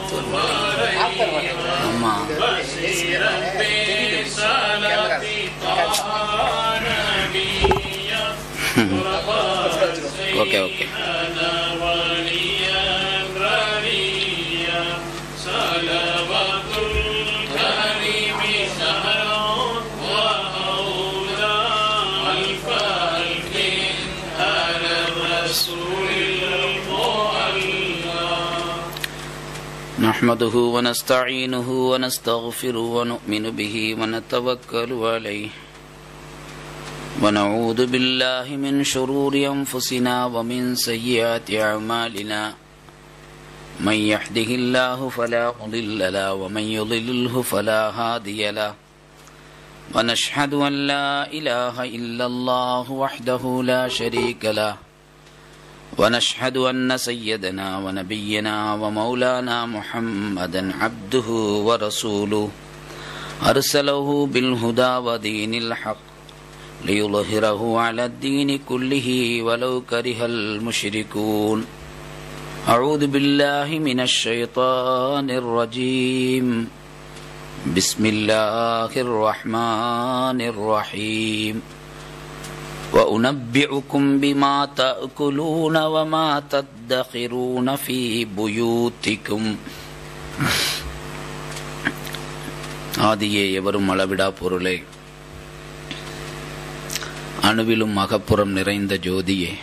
காத்து வருது. ஆமா ஓகே ஓகே نحمده ونستعينه ونستغفره ونؤمن به ونتوكل عليه ونعوذ بالله من شرور أنفسنا ومن سيئات أعمالنا من يحده الله فلا مضل له ومن يضلله فلا هادي له ونشهد أن لا إله إلا الله وحده لا شريك له ونشهد أن سيدنا ونبينا ومولانا محمدا عبده ورسوله أرسله بالهدى ودين الحق ليظهره على الدين كله ولو كره المشركون أعوذ بالله من الشيطان الرجيم بسم الله الرحمن الرحيم وأنبئكم بما تأكلون وما تدخرون في بيوتكم ஆதியே எவரும் அளவிடா பொருளே அணுவிலும் அகப்புறம் நிறைந்த ஜோதியே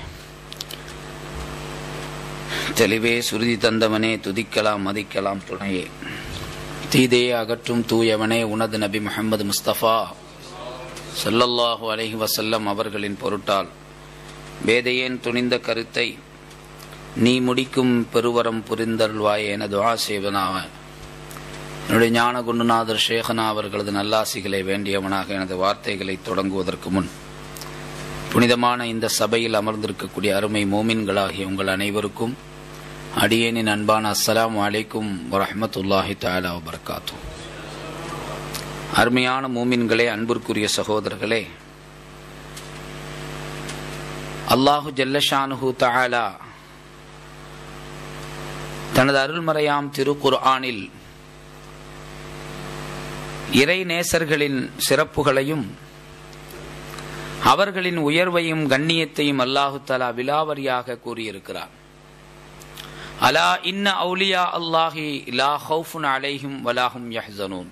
தெளிவே சுருதி தந்தவனே துதிக்கலாம் மதிக்கலாம் துணையே தீதையே அகற்றும் தூயவனே உனது நபி முகமது முஸ்தபா ஸல்லல்லாஹு அலைஹி வஸல்லம் அவர்களின் பொருட்டால் வேதையேன் துணிந்த கருத்தை நீ முடிக்கும் பெருவரம் புரிந்தருள்வாய் என துஆ செய்வனாக என்னுடைய ஞான குண்டுநாதர் ஷேகனா அவர்களது நல்லாசிகளை வேண்டியவனாக எனது வார்த்தைகளை தொடங்குவதற்கு முன் புனிதமான இந்த சபையில் அமர்ந்திருக்கக்கூடிய அருமை மோமின்களாகிய உங்கள் அனைவருக்கும் அடியேனின் அன்பான அஸ்ஸலாமு அலைக்கும் வரஹ்மத்துல்லாஹி தஆலா வபரகாத்து அருமையான மூமின்களே அன்பிற்குரிய சகோதரர்களே அல்லாஹு ஜல்லஷானுஹு தஆலா தனது அருள்மறையாம் திருக்குர்ஆனில் இறை நேசர்களின் சிறப்புகளையும் அவர்களின் உயர்வையும் கண்ணியத்தையும் அல்லாஹு தலா விலாவரியாக கூறியிருக்கிறார் அலா இன்ன அவுலியா அல்லாஹி லா ஹவுஃபுன் அலைஹிம் வலாஹும் யஹ்சனூன்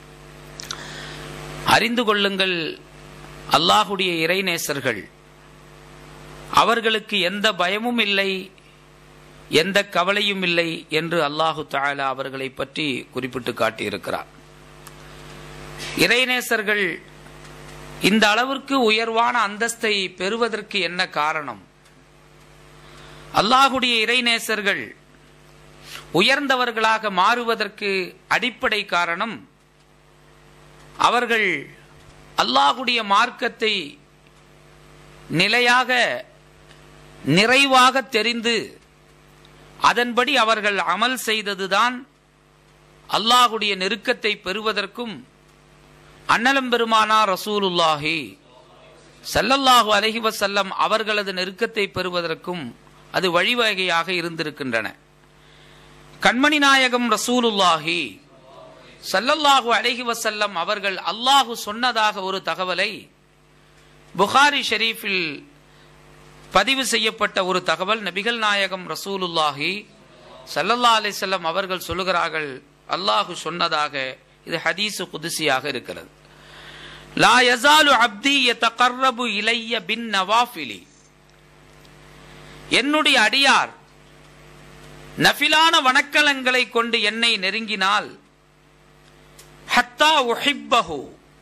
அறிந்து கொள்ளுங்கள் அல்லாஹுடைய இறைநேசர்கள் அவர்களுக்கு எந்த பயமும் இல்லை எந்த கவலையும் இல்லை என்று அல்லாஹு தாலா அவர்களை பற்றி குறிப்பிட்டு காட்டியிருக்கிறார் இறைநேசர்கள் இந்த அளவிற்கு உயர்வான அந்தஸ்தை பெறுவதற்கு என்ன காரணம் அல்லாஹுடைய இறைநேசர்கள் உயர்ந்தவர்களாக மாறுவதற்கு அடிப்படை காரணம் அவர்கள் அல்லாஹுடைய மார்க்கத்தை நிலையாக நிறைவாக தெரிந்து அதன்படி அவர்கள் அமல் செய்ததுதான் அல்லாஹுடைய நெருக்கத்தை பெறுவதற்கும் அன்னலம் பெருமானா ரசூலுல்லாஹி சல்லல்லாஹு அலஹி வசல்லம் அவர்களது நெருக்கத்தை பெறுவதற்கும் அது வழிவகையாக இருந்திருக்கின்றன கண்மணி நாயகம் ரசூலுல்லாஹி சல்லல்லாஹு அலஹி வசல்லம் அவர்கள் அல்லாஹு சொன்னதாக ஒரு தகவலை புகாரி ஷெரீஃபில் பதிவு செய்யப்பட்ட ஒரு தகவல் நபிகள் நாயகம் ரசூலுல்லாஹி சல்லல்லா அலிசல்லம் அவர்கள் சொல்லுகிறார்கள் அல்லாஹு சொன்னதாக இது ஹதீசு குதிசியாக இருக்கிறது லா யசாலு அப்தி யதகர்ரபு இலைய பின் நவாஃபிலி என்னுடைய அடியார் நஃபிலான வணக்கலங்களை கொண்டு என்னை நெருங்கினால் ஹத்தா உஹிப்பஹு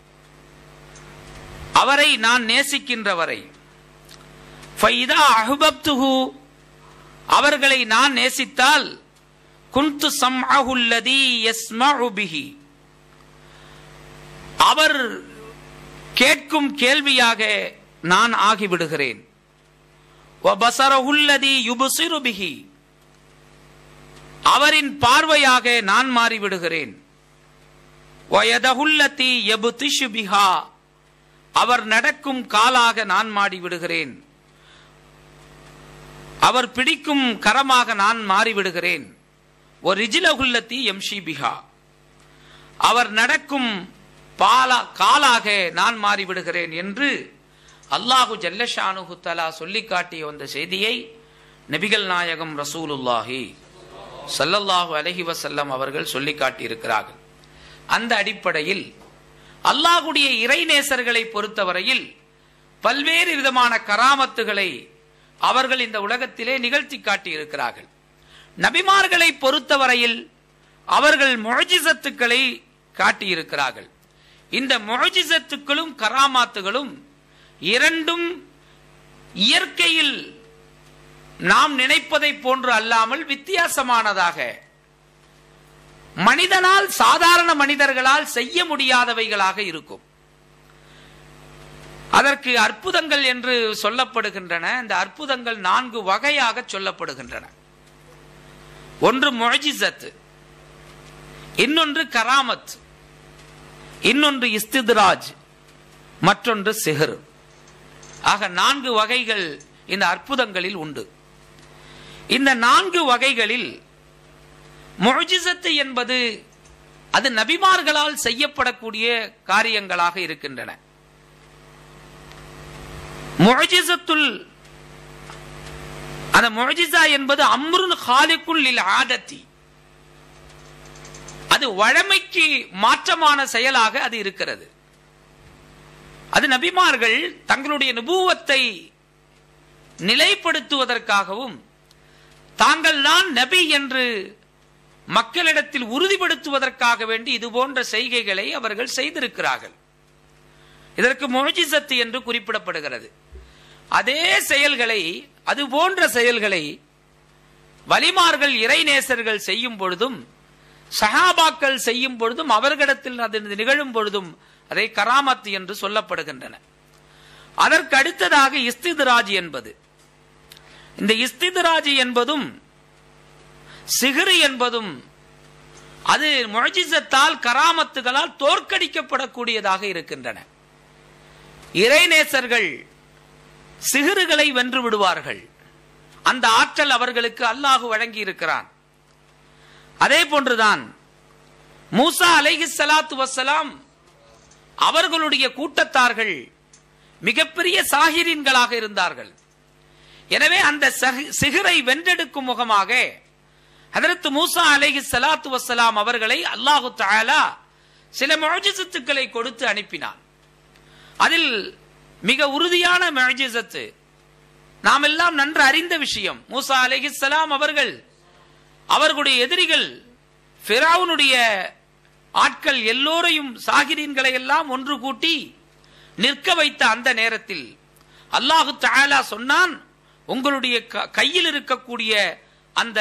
அவரை நான் நேசிக்கின்றவரை ஃபைதா அஹுபப்துஹு அவர்களை நான் நேசித்தால் குந்து சம்அஹுல்லதி யஸ்மஉ பிஹி அவர் கேட்கும் கேள்வியாக நான் ஆகிவிடுகிறேன் வபசரஹுல்லதி யுபசிரு பிஹி அவரின் பார்வையாக நான் மாறிவிடுகிறேன் வயதகுல்லத்தி எபுதிஷு பிஹா அவர் நடக்கும் காலாக நான் மாறிவிடுகிறேன் அவர் பிடிக்கும் கரமாக நான் மாறிவிடுகிறேன் ஒரு ரிஜிலகுல்லத்தி எம்ஷி பிஹா அவர் நடக்கும் பாலா காலாக நான் மாறிவிடுகிறேன் என்று அல்லாஹு ஜல்லஷானுஹு தலா சொல்லி காட்டிய அந்த செய்தியை நபிகள் நாயகம் ரசூலுல்லாஹி சல்லல்லாஹு அலஹி வசல்லம் அவர்கள் சொல்லி காட்டியிருக்கிறார்கள் அந்த அடிப்படையில் அல்லாஹுடைய இறைநேசர்களை பொறுத்தவரையில் பல்வேறு விதமான கராமத்துகளை அவர்கள் இந்த உலகத்திலே நிகழ்த்தி காட்டியிருக்கிறார்கள் நபிமார்களை பொறுத்தவரையில் அவர்கள் முழஜிசத்துக்களை காட்டியிருக்கிறார்கள் இந்த முழஜிசத்துக்களும் கராமாத்துகளும் இரண்டும் இயற்கையில் நாம் நினைப்பதை போன்று அல்லாமல் வித்தியாசமானதாக மனிதனால் சாதாரண மனிதர்களால் செய்ய முடியாதவைகளாக இருக்கும் அதற்கு அற்புதங்கள் என்று சொல்லப்படுகின்றன இந்த அற்புதங்கள் நான்கு வகையாக சொல்லப்படுகின்றன ஒன்று மொழிசத் இன்னொன்று கராமத் இன்னொன்று இஸ்தித்ராஜ் மற்றொன்று சிஹர் ஆக நான்கு வகைகள் இந்த அற்புதங்களில் உண்டு இந்த நான்கு வகைகளில் மொழிசத்து என்பது அது நபிமார்களால் செய்யப்படக்கூடிய காரியங்களாக இருக்கின்றன முழஜிசத்துல் அந்த முழஜிசா என்பது அம்ருன் ஹாலிக்குள் ஆதத்தி அது வழமைக்கு மாற்றமான செயலாக அது இருக்கிறது அது நபிமார்கள் தங்களுடைய நுபுவத்தை நிலைப்படுத்துவதற்காகவும் தாங்கள் தான் நபி என்று மக்களிடத்தில் உறுதிப்படுத்துவதற்காக வேண்டி இது போன்ற செய்கைகளை அவர்கள் செய்திருக்கிறார்கள் இதற்கு மொழிசத்து என்று குறிப்பிடப்படுகிறது அதே செயல்களை அது போன்ற செயல்களை வலிமார்கள் இறைநேசர்கள் செய்யும் பொழுதும் சஹாபாக்கள் செய்யும் பொழுதும் அவர்களிடத்தில் அது நிகழும் பொழுதும் அதை கராமத்து என்று சொல்லப்படுகின்றன அதற்கு அடுத்ததாக இஸ்திதுராஜ் என்பது இந்த இஸ்திதுராஜ் என்பதும் சிகிரி என்பதும் அது முழஜிசத்தால் கராமத்துகளால் தோற்கடிக்கப்படக்கூடியதாக இருக்கின்றன இறைநேசர்கள் சிகிறுகளை வென்று விடுவார்கள் அந்த ஆற்றல் அவர்களுக்கு அல்லாஹு வழங்கி இருக்கிறான் அதே போன்றுதான் மூசா அலைஹி சலாத்து வசலாம் அவர்களுடைய கூட்டத்தார்கள் மிகப்பெரிய சாகிரீன்களாக இருந்தார்கள் எனவே அந்த சிகரை வென்றெடுக்கும் முகமாக ஹதரத் மூசா அலைஹி சலாத்து வசலாம் அவர்களை அல்லாஹு தாலா சில மொழிசத்துக்களை கொடுத்து அனுப்பினான் அதில் மிக உறுதியான மொழிசத்து நாம் எல்லாம் நன்று அறிந்த விஷயம் மூசா அலைஹிஸ்ஸலாம் அவர்கள் அவர்களுடைய எதிரிகள் ஃபிரௌனுடைய ஆட்கள் எல்லோரையும் சாகிரீன்களை எல்லாம் ஒன்று கூட்டி நிற்க வைத்த அந்த நேரத்தில் அல்லாஹு தஆலா சொன்னான் உங்களுடைய க- கையில் இருக்கக்கூடிய அந்த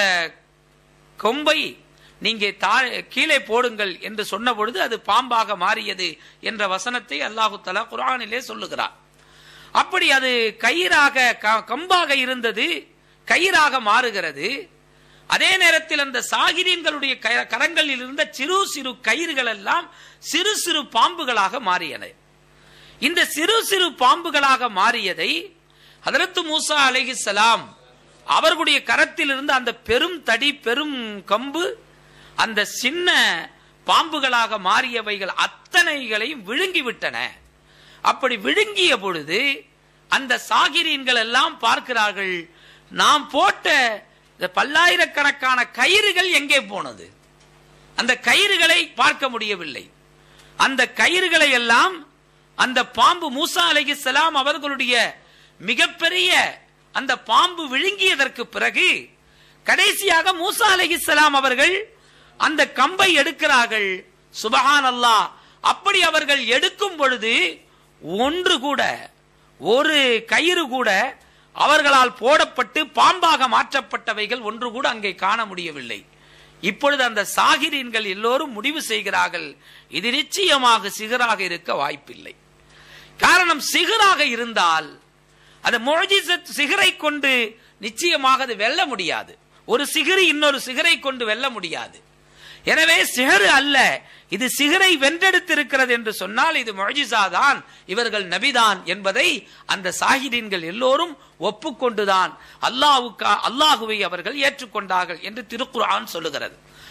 கொம்பை நீங்க தா- கீழே போடுங்கள் என்று சொன்ன பொழுது அது பாம்பாக மாறியது என்ற வசனத்தை அல்லாஹு தலா குர்ஆனிலே சொல்லுகிறார் அப்படி அது கயிறாக க- கம்பாக இருந்தது கயிறாக மாறுகிறது அதே நேரத்தில் அந்த சாகிரீன்களுடைய க- கரங்களில் இருந்த சிறு சிறு கயிறுகள் எல்லாம் சிறு சிறு பாம்புகளாக மாறியன இந்த சிறு சிறு பாம்புகளாக மாறியதை ஹதரத்து மூசா அலைஹிஸ்ஸலாம் அவர்களுடைய கரத்தில் இருந்த அந்த பெரும் தடி பெரும் கம்பு அந்த சின்ன பாம்புகளாக மாறியவைகள் அத்தனைகளையும் விழுங்கி விட்டன அப்படி விழுங்கிய பொழுது அந்த சாகிரீன்கள் எல்லாம் பார்க்கிறார்கள் நாம் போட்ட இந்த பல்லாயிரக்கணக்கான கயிறுகள் எங்கே போனது அந்த கயிறுகளை பார்க்க முடியவில்லை அந்த கயிறுகளை எல்லாம் அந்த பாம்பு மூசா அலைஹிஸ்ஸலாம் அவர்களுடைய மிகப்பெரிய அந்த பாம்பு விழுங்கியதற்கு பிறகு கடைசியாக மூசா அலைஹிஸ்ஸலாம் அவர்கள் அந்த கம்பை எடுக்கிறார்கள் சுபஹான் அல்லாஹ் அப்படி அவர்கள் எடுக்கும் பொழுது ஒன்று கூட ஒரு கயிறு கூட அவர்களால் போடப்பட்டு பாம்பாக மாற்றப்பட்டவைகள் ஒன்று கூட அங்கே காண முடியவில்லை இப்பொழுது அந்த சாகிரீன்கள் எல்லோரும் முடிவு செய்கிறார்கள் இது நிச்சயமாக சிகராக இருக்க வாய்ப்பில்லை காரணம் சிகராக இருந்தால் அது மொழிசத் சிகரை கொண்டு நிச்சயமாக அது வெல்ல முடியாது ஒரு சிகரி இன்னொரு சிகரை கொண்டு வெல்ல முடியாது எனவே சிகரு அல்ல இது சிகரை வென்றெடுத்திருக்கிறது என்று சொன்னால் இது மொழிசா தான் இவர்கள் நபிதான் என்பதை அந்த சாகிரீன்கள் எல்லோரும் ஒப்புக்கொண்டுதான் அல்லாஹ்வுக்கா அல்லாஹுவை அவர்கள் ஏற்றுக்கொண்டார்கள் என்று திருக்குர்ஆன் சொல்லுகிறது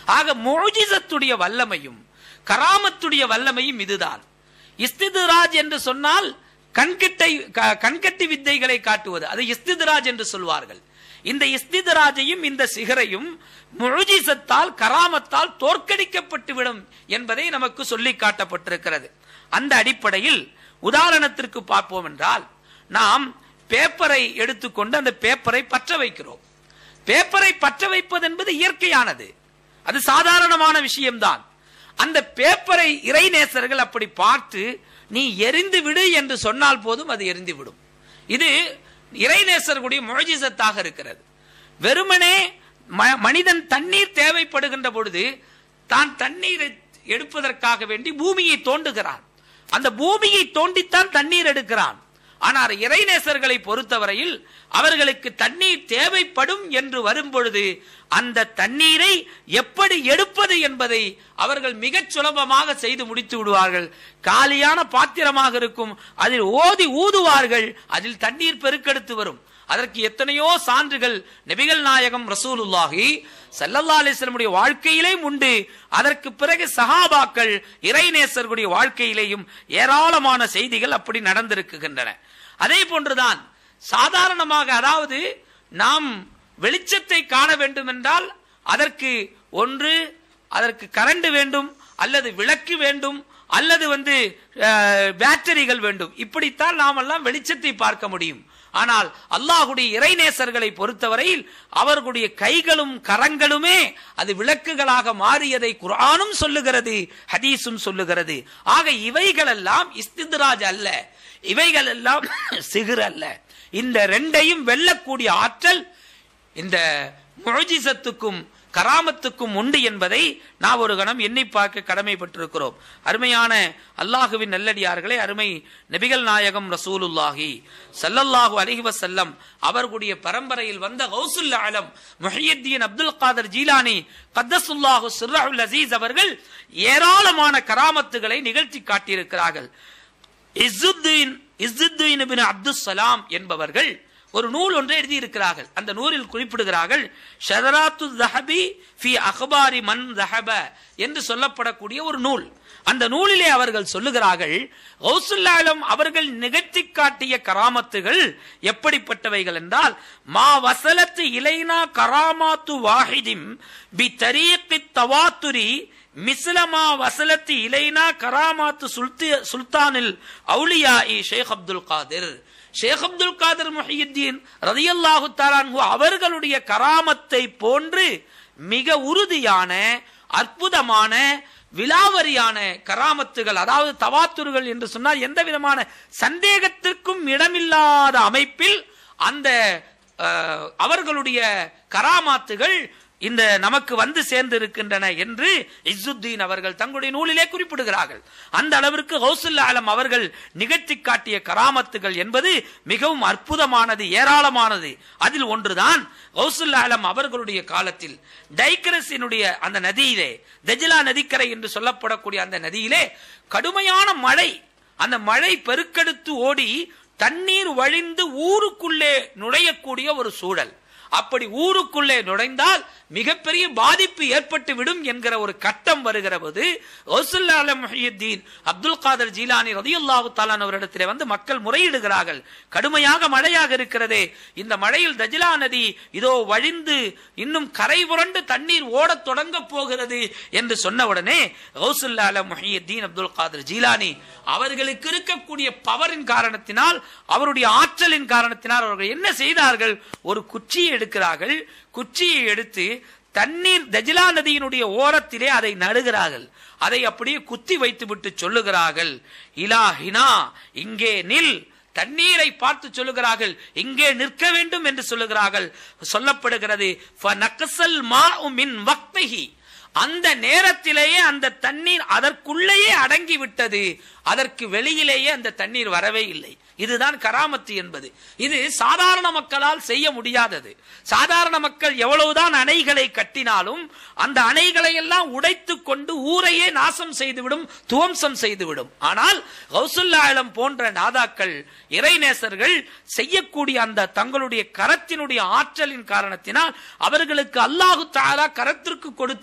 ஆக மோஜிசத்துடைய வல்லமையும் கராமத்துடைய வல்லமையும் இதுதான் இஸ்திதுராஜ் என்று சொன்னால் கண்கட்டை க- கண்கட்டி வித்தைகளை காட்டுவது அது இஸ்திதுராஜ் என்று சொல்வார்கள் இந்த இஸ்திதுராஜையும் இந்த சிகரையும் முழுஜிசத்தால் கராமத்தால் தோற்கடிக்கப்பட்டு விடும் என்பதை நமக்கு சொல்லி காட்டப்பட்டிருக்கிறது அந்த அடிப்படையில் உதாரணத்திற்கு பார்ப்போம் என்றால் நாம் பேப்பரை எடுத்துக்கொண்டு அந்த பேப்பரை பற்ற வைக்கிறோம் பேப்பரை பற்ற வைப்பது என்பது இயற்கையானது அது சாதாரணமான விஷயம்தான் அந்த பேப்பரை இறைநேசர்கள் அப்படி பார்த்து நீ எரிந்து விடு என்று சொன்னால் போதும் அது எரிந்து விடும் இது இறைநேசர்களுடைய முழஜிசத்தாக இருக்கிறது வெறுமனே ம- மனிதன் தண்ணீர் தேவைப்படுகின்ற பொழுது தான் தண்ணீரை எடுப்பதற்காக வேண்டி பூமியை தோண்டுகிறான் அந்த பூமியை தோண்டித்தான் தண்ணீர் எடுக்கிறான் ஆனால் இறைநேசர்களை பொறுத்தவரையில் அவர்களுக்கு தண்ணீர் தேவைப்படும் என்று வரும்பொழுது அந்த தண்ணீரை எப்படி எடுப்பது என்பதை அவர்கள் மிகச் சுலபமாக செய்து முடித்து விடுவார்கள் காலியான பாத்திரமாக இருக்கும் அதில் ஓதி ஊதுவார்கள் அதில் தண்ணீர் பெருக்கெடுத்து வரும் அதற்கு எத்தனையோ சான்றுகள் நபிகள் நாயகம் ரசூலுல்லாஹி சல்லல்லா அலிஸ்லமுடைய வாழ்க்கையிலேயும் உண்டு அதற்கு பிறகு சஹாபாக்கள் இறைநேசர்களுடைய வாழ்க்கையிலேயும் ஏராளமான செய்திகள் அப்படி நடந்திருக்கின்றன அதே போன்றுதான் சாதாரணமாக அதாவது நாம் வெளிச்சத்தை காண வேண்டும் என்றால் அதற்கு ஒன்று அதற்கு கரண்ட் வேண்டும் அல்லது விளக்கு வேண்டும் அல்லது வந்து அஹ், பேட்டரிகள் வேண்டும் இப்படித்தான் நாம் எல்லாம் வெளிச்சத்தை பார்க்க முடியும் ஆனால் அல்லாஹுடைய இறைநேசர்களை பொறுத்தவரையில் அவர்களுடைய கைகளும் கரங்களுமே அது விளக்குகளாக மாறியதை குர்ஆனும் சொல்லுகிறது ஹதீஸும் சொல்லுகிறது ஆக இவைகளெல்லாம் இஸ்தித்ராஜ் அல்ல இவைகள் எல்லாம் சிகுர் அல்ல இந்த ரெண்டையும் வெல்லக்கூடிய ஆற்றல் இந்த முழஜிசத்துக்கும் கராமத்துக்கும் உண்டு என்பதை நாம் ஒரு கணம் எண்ணி பார்க்க கடமைப்பட்டிருக்கிறோம் அருமையான அல்லாஹுவின் நல்லடியார்களே அருமை நபிகள் நாயகம் ரசூலுல்லாஹி ஸல்லல்லாஹு அலைஹி வஸல்லம் அவர்களுடைய பரம்பரையில் வந்த கௌசுல் ஆலம் முஹியத்தீன் அப்துல் காதர் ஜீலானி கத்தசுல்லாஹு சிர்ரஹுல் அசீஸ் அவர்கள் ஏராளமான கராமத்துகளை நிகழ்த்தி காட்டியிருக்கிறார்கள் இஸ்ஸுத்தீன் இஸ்ஸுத்தீன் இப்னு அப்துஸ் சலாம் என்பவர்கள் ஒரு நூல் ஒன்றை எழுதியிருக்கிறார்கள் அந்த நூலில் குறிப்பிடுகிறார்கள் ஷதராத்து தஹபி ஃபி அஹ்பாரி மன் தஹப என்று சொல்லப்படக்கூடிய ஒரு நூல் அந்த நூலிலே அவர்கள் சொல்லுகிறார்கள் கௌசுல்லாலம் அவர்கள் நிகழ்த்தி காட்டிய கராமத்துகள் எப்படிப்பட்டவைகள் என்றால் மா வசலத்து இலைனா கராமாத்து வாஹிதிம் பி தரீக்கி தவாத்துரி மிஸ்லமா வசலத்து இலைனா கராமாத்து சுல்தி சுல்தானில் அவுலியா ஷேக் அப்துல் காதிர் ஷேக் அப்துல் காதிர் முஹியுத்தீன் ரதியல்லாஹு தாலான்ஹு அவர்களுடைய கராமத்தை போன்று மிக உறுதியான அற்புதமான விலாவரியான கராமத்துகள் அதாவது தவாத்துர்கள் என்று சொன்னால் எந்த விதமான சந்தேகத்திற்கும் இடமில்லாத அமைப்பில் அந்த அஹ், அவர்களுடைய கராமாத்துகள் இந்த நமக்கு வந்து சேர்ந்து இருக்கின்றன என்று இஸ்ஸுத்தீன் அவர்கள் தங்களுடைய நூலிலே குறிப்பிடுகிறார்கள் அந்த அளவிற்கு ஹவுசுல் ஆலம் அவர்கள் நிகழ்த்தி காட்டிய கராமத்துகள் என்பது மிகவும் அற்புதமானது ஏராளமானது அதில் ஒன்றுதான் ஹவுசுல் ஆலம் அவர்களுடைய காலத்தில் டைக்ரஸினுடைய அந்த நதியிலே தஜிலா நதிக்கரை என்று சொல்லப்படக்கூடிய அந்த நதியிலே கடுமையான மழை அந்த மழை பெருக்கெடுத்து ஓடி தண்ணீர் வழிந்து ஊருக்குள்ளே நுழையக்கூடிய ஒரு சூழல் அப்படி ஊருக்குள்ளே நுழைந்தால் மிகப்பெரிய பாதிப்பு ஏற்பட்டு விடும் என்கிற ஒரு கட்டம் வருகிற போது ஒசுல்லால முஹியுத்தீன் அப்துல் காதர் ஜீலானி ரதியுல்லாஹு தாலான் அவரிடத்திலே வந்து மக்கள் முறையிடுகிறார்கள் கடுமையாக மழையாக இருக்கிறதே இந்த மழையில் தஜிலா நதி இதோ வழிந்து இன்னும் கரை புரண்டு தண்ணீர் ஓடத் தொடங்க போகிறது என்று சொன்ன உடனே கௌசுல்லால முஹியுத்தீன் அப்துல் காதர் ஜீலானி அவர்களுக்கு இருக்கக்கூடிய பவரின் காரணத்தினால் அவருடைய ஆற்றலின் காரணத்தினால் அவர்கள் என்ன செய்தார்கள் ஒரு குச்சியை எடுக்கிறார்கள் குச்சியை எடுத்து தண்ணீர் தஜிலா நதியினுடைய ஓரத்திலே அதை நடுகிறார்கள் அதை அப்படியே குத்தி வைத்துவிட்டு சொல்லுகிறார்கள் இலாஹினா இங்கே நில் தண்ணீரை பார்த்து சொல்லுகிறார்கள் இங்கே நிற்க வேண்டும் என்று சொல்லுகிறார்கள் சொல்லப்படுகிறது "ஃபநக்ஸல் மாஉ மின் வக்திஹி." அந்த நேரத்திலேயே அந்த தண்ணீர் அதற்குள்ளேயே அடங்கி விட்டது அதற்கு வெளியிலேயே அந்த தண்ணீர் வரவே இல்லை இதுதான் கராமத்து என்பது இது சாதாரண மக்களால் செய்ய முடியாதது சாதாரண மக்கள் எவ்வளவுதான் அணைகளை கட்டினாலும் அந்த அணைகளை எல்லாம் உடைத்து கொண்டு ஊரையே நாசம் செய்துவிடும் துவம்சம் செய்துவிடும் ஆனால் கௌசுல்லாலம் போன்ற நாதாக்கள் இறைநேசர்கள் செய்யக்கூடிய அந்த தங்களுடைய கரத்தினுடைய ஆற்றலின் காரணத்தினால் அவர்களுக்கு அல்லாஹு தாலா கரத்திற்கு கொடுத்த அந்த ஆற்றல்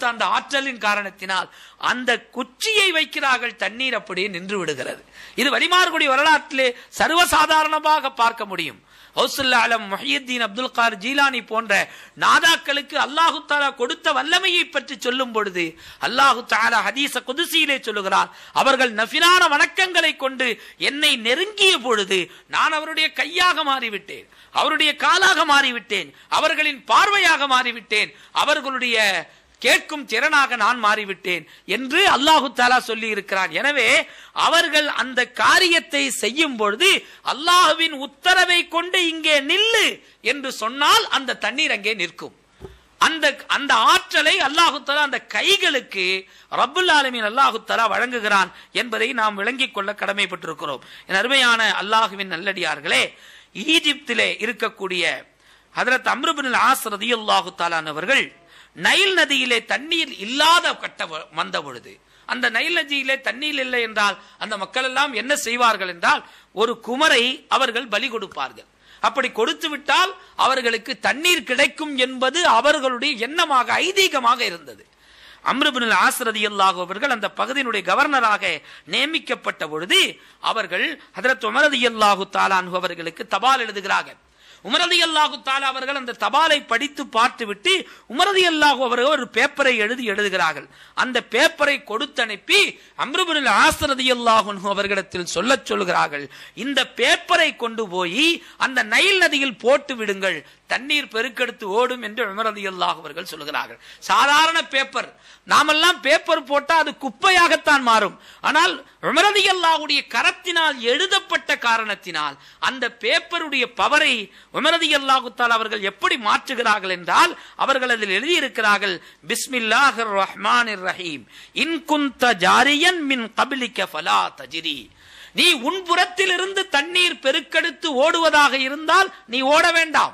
ஆற்றலின் காரணத்தினால் அந்த குச்சியை வைக்கிறார்கள் தண்ணீர் அப்படியே நின்று விடுகிறது இது வலிமார்குடி வரலாற்றிலே சர்வசாதாரணமாக பார்க்க முடியும் ஹவுசுல்லா அலம் முஹியுத்தீன் அப்துல் கார் ஜீலானி போன்ற நாதாக்களுக்கு அல்லாஹு தாலா கொடுத்த வல்லமையை பற்றி சொல்லும் பொழுது அல்லாஹு தாலா ஹதீச குதிசியிலே சொல்லுகிறார் அவர்கள் நஃபிலான வணக்கங்களை கொண்டு என்னை நெருங்கிய பொழுது நான் அவருடைய கையாக மாறிவிட்டேன் அவருடைய காலாக மாறிவிட்டேன் அவர்களின் பார்வையாக மாறிவிட்டேன் அவர்களுடைய கேட்கும் திறனாக நான் மாறிவிட்டேன் என்று அல்லாஹு தாலா சொல்லி இருக்கிறான் எனவே அவர்கள் அந்த காரியத்தை செய்யும் பொழுது அல்லாஹுவின் உத்தரவை கொண்டு இங்கே நில்லு என்று சொன்னால் அந்த தண்ணீர் அங்கே நிற்கும் அந்த அந்த ஆற்றலை அல்லாஹு தலா அந்த கைகளுக்கு ரப்புல் ஆலமீன் அல்லாஹு தலா வழங்குகிறான் என்பதை நாம் விளங்கிக் கொள்ள கடமைப்பட்டிருக்கிறோம் என் அருமையான அல்லாஹுவின் நல்லடியார்களே ஈஜிப்திலே இருக்கக்கூடிய ஹதரத் அம்ருபின் ஆஸ் ரதியுல்லாஹு தாலானவர்கள் நைல் நதியிலே தண்ணீர் இல்லாத கட்ட வந்த பொழுது அந்த நைல் நதியிலே தண்ணீர் இல்லை என்றால் அந்த மக்கள் எல்லாம் என்ன செய்வார்கள் என்றால் ஒரு குமரை அவர்கள் பலி கொடுப்பார்கள் அப்படி கொடுத்து விட்டால் அவர்களுக்கு தண்ணீர் கிடைக்கும் என்பது அவர்களுடைய எண்ணமாக ஐதீகமாக இருந்தது அம்ருபின் ஆசிரதி அல்லாஹு அவர்கள் அந்த பகுதியினுடைய கவர்னராக நியமிக்கப்பட்ட பொழுது அவர்கள் ஹதரத் உமரதி அல்லாஹு தாலான் அவர்களுக்கு தபால் எழுதுகிறார்கள் உமரதி அல்லாஹு தாலா அவர்கள் அந்த தபாலை படித்து பார்த்துவிட்டு உமரதி அல்லாஹு அவர்கள் ஒரு பேப்பரை எழுதி எழுதுகிறார்கள் அந்த பேப்பரை கொடுத்து அனுப்பி அம்ருபுனில் ஆசரதி அல்லாஹு அவர்களிடத்தில் சொல்லச் சொல்கிறார்கள் இந்த பேப்பரை கொண்டு போய் அந்த நைல் நதியில் போட்டு விடுங்கள் தண்ணீர் பெருக்கெடுத்து ஓடும் என்று உமரதி அல்லாஹ் அவர்கள் சொல்கிறார்கள் சாதாரண பேப்பர் நாமெல்லாம் பேப்பர் போட்டா அது குப்பையாகத்தான் மாறும் ஆனால் உமரதி அல்லாஹுடைய கரத்தினால் எழுதப்பட்ட காரணத்தினால் அந்த பேப்பருடைய பவரை உமரதி அல்லாஹுத்தால் அவர்கள் எப்படி மாற்றுகிறார்கள் என்றால் அவர்கள் அதில் எழுதியிருக்கிறார்கள் பிஸ்மில்லாஹிர் ரஹ்மானிர் ரஹீம் இன் குந்த ஜாரியன் மின் கபிலிக்க ஃபலா தஜிரி நீ உன் புறத்திலிருந்து தண்ணீர் பெருக்கெடுத்து ஓடுவதாக இருந்தால் நீ ஓட வேண்டாம்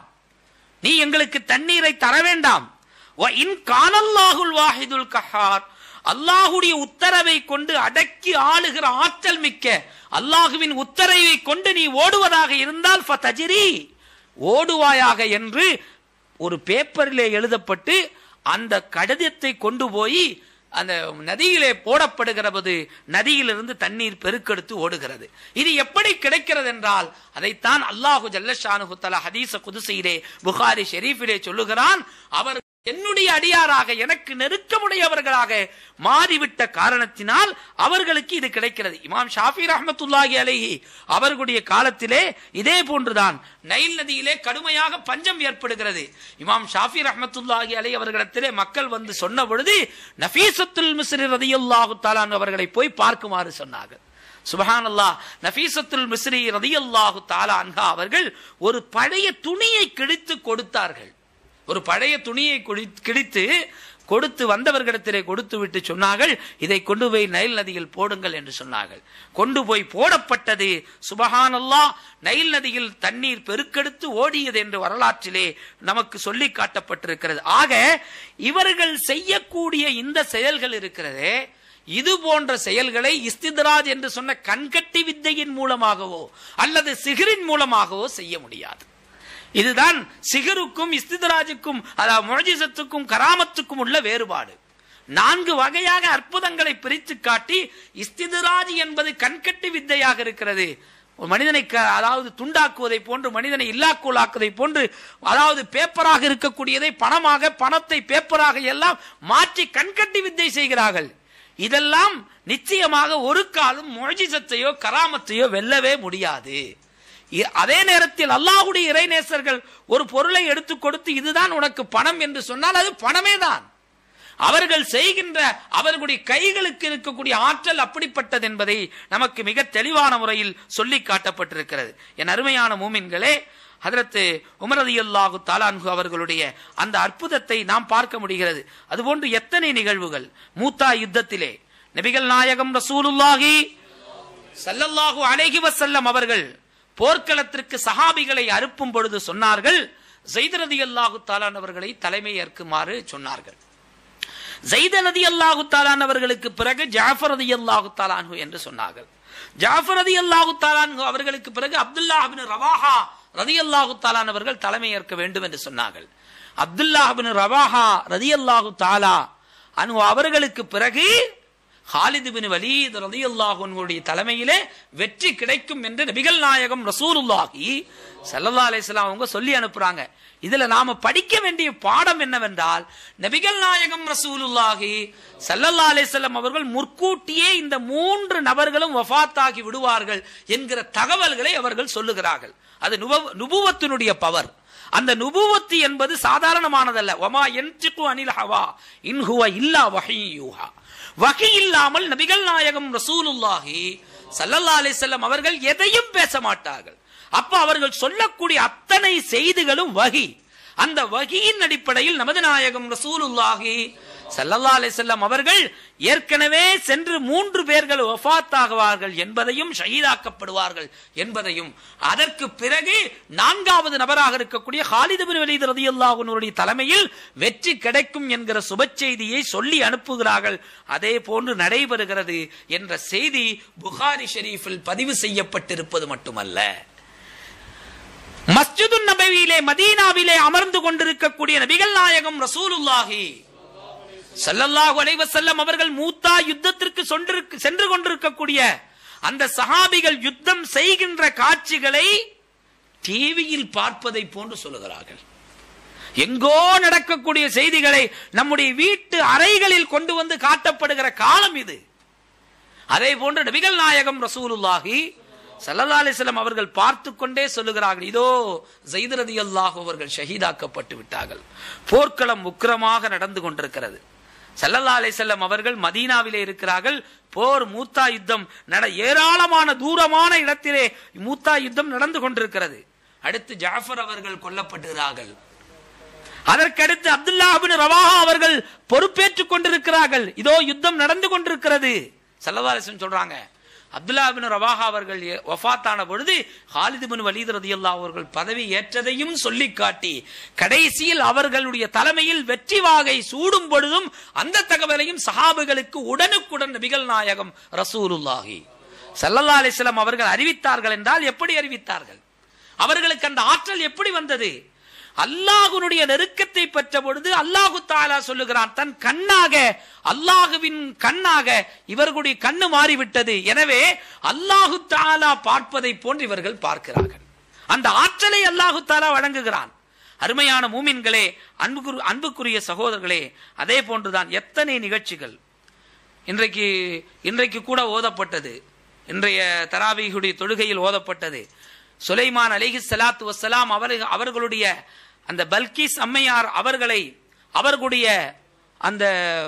நீ எங்களுக்கு தண்ணீரை தர வேண்டாம் இன் கானல்லாஹுல் வாஹிதுல் கஹார் அல்லாஹுடைய உத்தரவை கொண்டு அடக்கி ஆளுகிற ஆற்றல் மிக்க அல்லாஹுவின் உத்தரவை கொண்டு நீ ஓடுவதாக இருந்தால் ஃபதஜிரி ஓடுவாயாக என்று ஒரு பேப்பரிலே எழுதப்பட்டு அந்த கடிதத்தை கொண்டு போய் அந்த நதியிலே போடப்படுகிற போது நதியிலிருந்து தண்ணீர் பெருக்கெடுத்து ஓடுகிறது இது எப்படி கிடைக்கிறது என்றால் அதைத்தான் அல்லாஹு ஜல்லஷானு தலா ஹதீச குதுசையிலே புகாரி ஷெரீஃபிலே சொல்லுகிறான் அவர் என்னுடைய அடியாராக எனக்கு நெருக்கமுடையவர்களாக மாறிவிட்ட காரணத்தினால் அவர்களுக்கு இது கிடைக்கிறது இமாம் ஷாஃபி ரஹமத்துல்லாஹி அலைஹி அவர்களுடைய காலத்திலே இதே போன்றுதான் நைல் நதியிலே கடுமையாக பஞ்சம் ஏற்படுகிறது இமாம் ஷாஃபி ரஹமத்துல்லாஹி அலை அவர்களிடத்திலே மக்கள் வந்து சொன்ன பொழுது நஃபீசத்துல் மிஸ்ரி ரதியுல்லாஹு தாலான் அவர்களை போய் பார்க்குமாறு சொன்னார்கள் சுபஹான் அல்லாஹ் நஃபீசத்துல் மிஸ்ரி ரதியுல்லாஹு தாலா அன்ஹா அவர்கள் ஒரு பழைய துணியை கிழித்து கொடுத்தார்கள் ஒரு பழைய துணியை கிழித்து கொடுத்து வந்தவர்களிடத்திலே கொடுத்து விட்டு சொன்னார்கள் இதை கொண்டு போய் நைல் நதியில் போடுங்கள் என்று சொன்னார்கள் கொண்டு போய் போடப்பட்டது சுபஹானல்லா நைல் நதியில் தண்ணீர் பெருக்கெடுத்து ஓடியது என்று வரலாற்றிலே நமக்கு சொல்லி காட்டப்பட்டிருக்கிறது ஆக இவர்கள் செய்யக்கூடிய இந்த செயல்கள் இருக்கிறதே இது போன்ற செயல்களை இஸ்திதராஜ் என்று சொன்ன கண்கட்டி வித்தையின் மூலமாகவோ அல்லது சிகரின் மூலமாகவோ செய்ய முடியாது இதுதான் சிகருக்கும் இஸ்திதராஜுக்கும் அதாவது மொழிசத்துக்கும் கராமத்துக்கும் உள்ள வேறுபாடு நான்கு வகையாக அற்புதங்களை பிரித்து காட்டி இஸ்திதராஜ் என்பது கண்கட்டி வித்தையாக இருக்கிறது ஒரு மனிதனை அதாவது துண்டாக்குவதை போன்று மனிதனை இல்லாக்குள்ளாக்குவதை போன்று அதாவது பேப்பராக இருக்கக்கூடியதை பணமாக பணத்தை பேப்பராக எல்லாம் மாற்றி கண்கட்டி வித்தை செய்கிறார்கள் இதெல்லாம் நிச்சயமாக ஒரு காலம் மொழிசத்தையோ கராமத்தையோ வெல்லவே முடியாது அதே நேரத்தில் அல்லாஹுடைய இறைநேசர்கள் ஒரு பொருளை எடுத்து கொடுத்து இதுதான் உனக்கு பணம் என்று சொன்னால் அது பணமே தான் அவர்கள் செய்கின்ற அவர்களுடைய கைகளுக்கு இருக்கக்கூடிய ஆற்றல் அப்படிப்பட்டது என்பதை நமக்கு மிக தெளிவான முறையில் சொல்லி காட்டப்பட்டிருக்கிறது என் அருமையான மூமின்களே ஹதரத்து உமரதி அல்லாஹு தாலான்கு அவர்களுடைய அந்த அற்புதத்தை நாம் பார்க்க முடிகிறது அதுபோன்று எத்தனை நிகழ்வுகள் மூத்தா யுத்தத்திலே நபிகள் நாயகம் ரசூலுல்லாஹி சல்லல்லாஹு அலைஹி வசல்லம் அவர்கள் போர்க்களத்திற்கு சஹாபிகளை அனுப்பும் பொழுது சொன்னார்கள் ஜெய்தரதி அல்லாஹு தாலான் அவர்களை தலைமை ஏற்குமாறு சொன்னார்கள் ஜெய்தனதி அல்லாஹு தாலான் அவர்களுக்கு பிறகு ஜாஃபரதி அல்லாஹு தாலான்ஹு என்று சொன்னார்கள் ஜாஃபரதி அல்லாஹு தாலான்ஹு அவர்களுக்கு பிறகு அப்துல்லாஹின் ரவாஹா ரதி அல்லாஹு தாலான் அவர்கள் தலைமை ஏற்க வேண்டும் என்று சொன்னார்கள் அப்துல்லாஹின் ரவாஹா ரதி அல்லாஹு தாலா அனு அவர்களுக்கு பிறகு ஹாலிது பின் வலீத் ரலியல்லாஹுடைய தலைமையிலே வெற்றி கிடைக்கும் என்று நபிகள் நாயகம் ரசூலுல்லாஹி ஸல்லல்லாஹு அலைஹி வஸல்லம் அவங்க சொல்லி அனுப்புறாங்க இதுல நாம படிக்க வேண்டிய பாடம் என்னவென்றால் நபிகள் நாயகம் ரசூலுல்லாஹி ஸல்லல்லாஹு அலைஹி வஸல்லம் அவர்கள் முற்கூட்டியே இந்த மூன்று நபர்களும் வஃபாத்தாகி விடுவார்கள் என்கிற தகவல்களை அவர்கள் சொல்லுகிறார்கள் அது நுபவ- நுபுவத்தினுடைய பவர் அந்த நுபுவத்து என்பது சாதாரணமானதல்ல ஒமா என்டிகு அனில் ஹவா இன்ஹுவ இல்லா வஹியூஹா வகை இல்லாமல் நபிகள் நாயகம் ரசூலுல்லாஹி ஸல்லல்லாஹு அலைஹி வஸல்லம் அவர்கள் எதையும் பேச மாட்டார்கள் அப்ப அவர்கள் சொல்லக்கூடிய அத்தனை செய்திகளும் வகி அந்த வகியின் அடிப்படையில் நமது நாயகம் ரசூலுல்லாஹி ஸல்லல்லாஹு அலைஹி வஸல்லம் அவர்கள் ஏற்கனவே சென்று மூன்று பேர்கள் வஃபாத்தாகுவார்கள் என்பதையும் ஷஹீதாக்கப்படுவார்கள் என்பதையும் அதற்கு பிறகு நான்காவது நபராக இருக்கக்கூடிய ஹாலித் பின் வலீத் ரலியல்லாஹு அன்ஹுடைய தலைமையில் வெற்றி கிடைக்கும் என்கிற சுப செய்தியை சொல்லி அனுப்புகிறார்கள் அதே போன்று நடைபெறுகிறது என்ற செய்தி புகாரி ஷெரீஃபில் பதிவு செய்யப்பட்டிருப்பது மட்டுமல்ல மஸ்ஜிது நபவியிலே மதீனாவிலே அமர்ந்து கொண்டிருக்கக்கூடிய நபிகள் நாயகம் ரசூலுல்லாஹி ஸல்லல்லாஹு அலைஹி வஸல்லம் அவர்கள் மூத்தா யுத்தத்திற்கு சொன்றிருக்க- சென்று கொண்டிருக்கக்கூடிய அந்த சஹாபிகள் யுத்தம் செய்கின்ற காட்சிகளை டிவியில் பார்ப்பதை போன்று சொல்லுகிறார்கள் எங்கோ நடக்கக்கூடிய செய்திகளை நம்முடைய வீட்டு அறைகளில் கொண்டு வந்து காட்டப்படுகிற காலம் இது அதே போன்று நபிகள் நாயகம் ரசூலுல்லாஹி ஸல்லல்லாஹு அலைஹி வஸல்லம் அவர்கள் பார்த்து கொண்டே சொல்லுகிறார்கள் இதோ ஸைத் ரலியல்லாஹு அவர்கள் ஷஹீதாக்கப்பட்டு விட்டார்கள் போர்க்களம் உக்கிரமாக நடந்து கொண்டிருக்கிறது ஸல்லல்லாஹு அலைஹி வஸல்லம் அவர்கள் மதீனாவிலே இருக்கிறார்கள் போர் மூத்தா யுத்தம் நட ஏராளமான தூரமான இடத்திலே மூத்தா யுத்தம் நடந்து கொண்டிருக்கிறது அடுத்து ஜாஃபர் அவர்கள் கொல்லப்படுகிறார்கள் அதற்கடுத்து அப்துல்லா பின் ரவாஹா அவர்கள் பொறுப்பேற்றுக் கொண்டிருக்கிறார்கள் இதோ யுத்தம் நடந்து கொண்டிருக்கிறது சல்லவாலிசன் சொல்றாங்க அப்துல்லா பின் ரவாஹா அவர்கள் எ- வஃபாத்தான பொழுது ஹாலிது பின் வலீத் ரதியல்லாஹு அவர்கள் பதவி ஏற்றதையும் சொல்லி காட்டி கடைசியில் அவர்களுடைய தலைமையில் வெற்றி வாகை சூடும் பொழுதும் அந்த தகவலையும் சஹாபுகளுக்கு உடனுக்குடன் நபிகள் நாயகம் ரசூலுல்லாஹி ஸல்லல்லாஹு அலைஹி வஸல்லம் அவர்கள் அறிவித்தார்கள் என்றால் எப்படி அறிவித்தார்கள் அவர்களுக்கு அந்த ஆற்றல் எப்படி வந்தது அல்லாஹ்வுடைய நெருக்கத்தை பெற்ற பொழுது அல்லாஹு தாலா சொல்லுகிறான் தன் கண்ணாக அல்லாஹுவின் கண்ணாக இவர்களுடைய கண்ணு மாறிவிட்டது எனவே அல்லாஹு தாலா பார்ப்பதை போன்று இவர்கள் பார்க்கிறார்கள் அந்த ஆற்றலை அல்லாஹு தாலா வழங்குகிறான் அருமையான மூமின்களே அன்புக்குரு அன்புக்குரிய சகோதரர்களே அதே போன்றுதான் எத்தனை நிகழ்ச்சிகள் இன்றைக்கு இன்றைக்கு கூட ஓதப்பட்டது இன்றைய தராவீகுடைய தொழுகையில் ஓதப்பட்டது சுலைமான் அலிஹி ஸலாத்து வஸ்ஸலாம் அவர் அவர்களுடைய அந்த பல்கீஸ் அம்மையார் அவர்களை அவர்களுடைய அந்த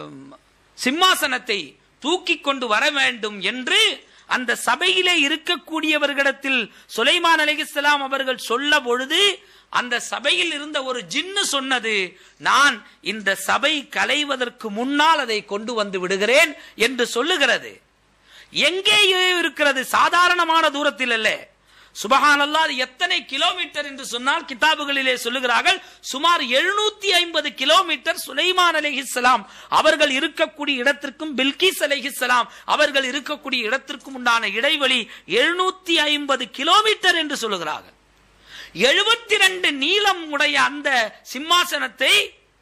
சிம்மாசனத்தை தூக்கி கொண்டு வர வேண்டும் என்று அந்த சபையிலே இருக்கக்கூடியவர்களிடத்தில் சுலைமான் அலிஹிஸ்லாம் அவர்கள் சொல்ல பொழுது அந்த சபையில் இருந்த ஒரு ஜின்னு சொன்னது நான் இந்த சபை கலைவதற்கு முன்னால் அதை கொண்டு வந்து விடுகிறேன் என்று சொல்லுகிறது எங்கேயோ இருக்கிறது சாதாரணமான தூரத்தில் அல்ல சுபஹான் அல்லாஹ் அது எத்தனை கிலோமீட்டர் என்று சொன்னால் கிதாபுகளிலே சொல்லுகிறார்கள் சுமார் எழுநூத்தி ஐம்பது கிலோமீட்டர் சுலைமான் அலைஹிஸ்ஸலாம் அவர்கள் இருக்கக்கூடிய இடத்திற்கும் பில்கிஸ் அலைஹிஸ்ஸலாம் அவர்கள் இருக்கக்கூடிய இடத்திற்கும் உண்டான இடைவெளி எழுநூத்தி ஐம்பது கிலோமீட்டர் என்று சொல்லுகிறார்கள் எழுபத்தி ரெண்டு நீளம் உடைய அந்த சிம்மாசனத்தை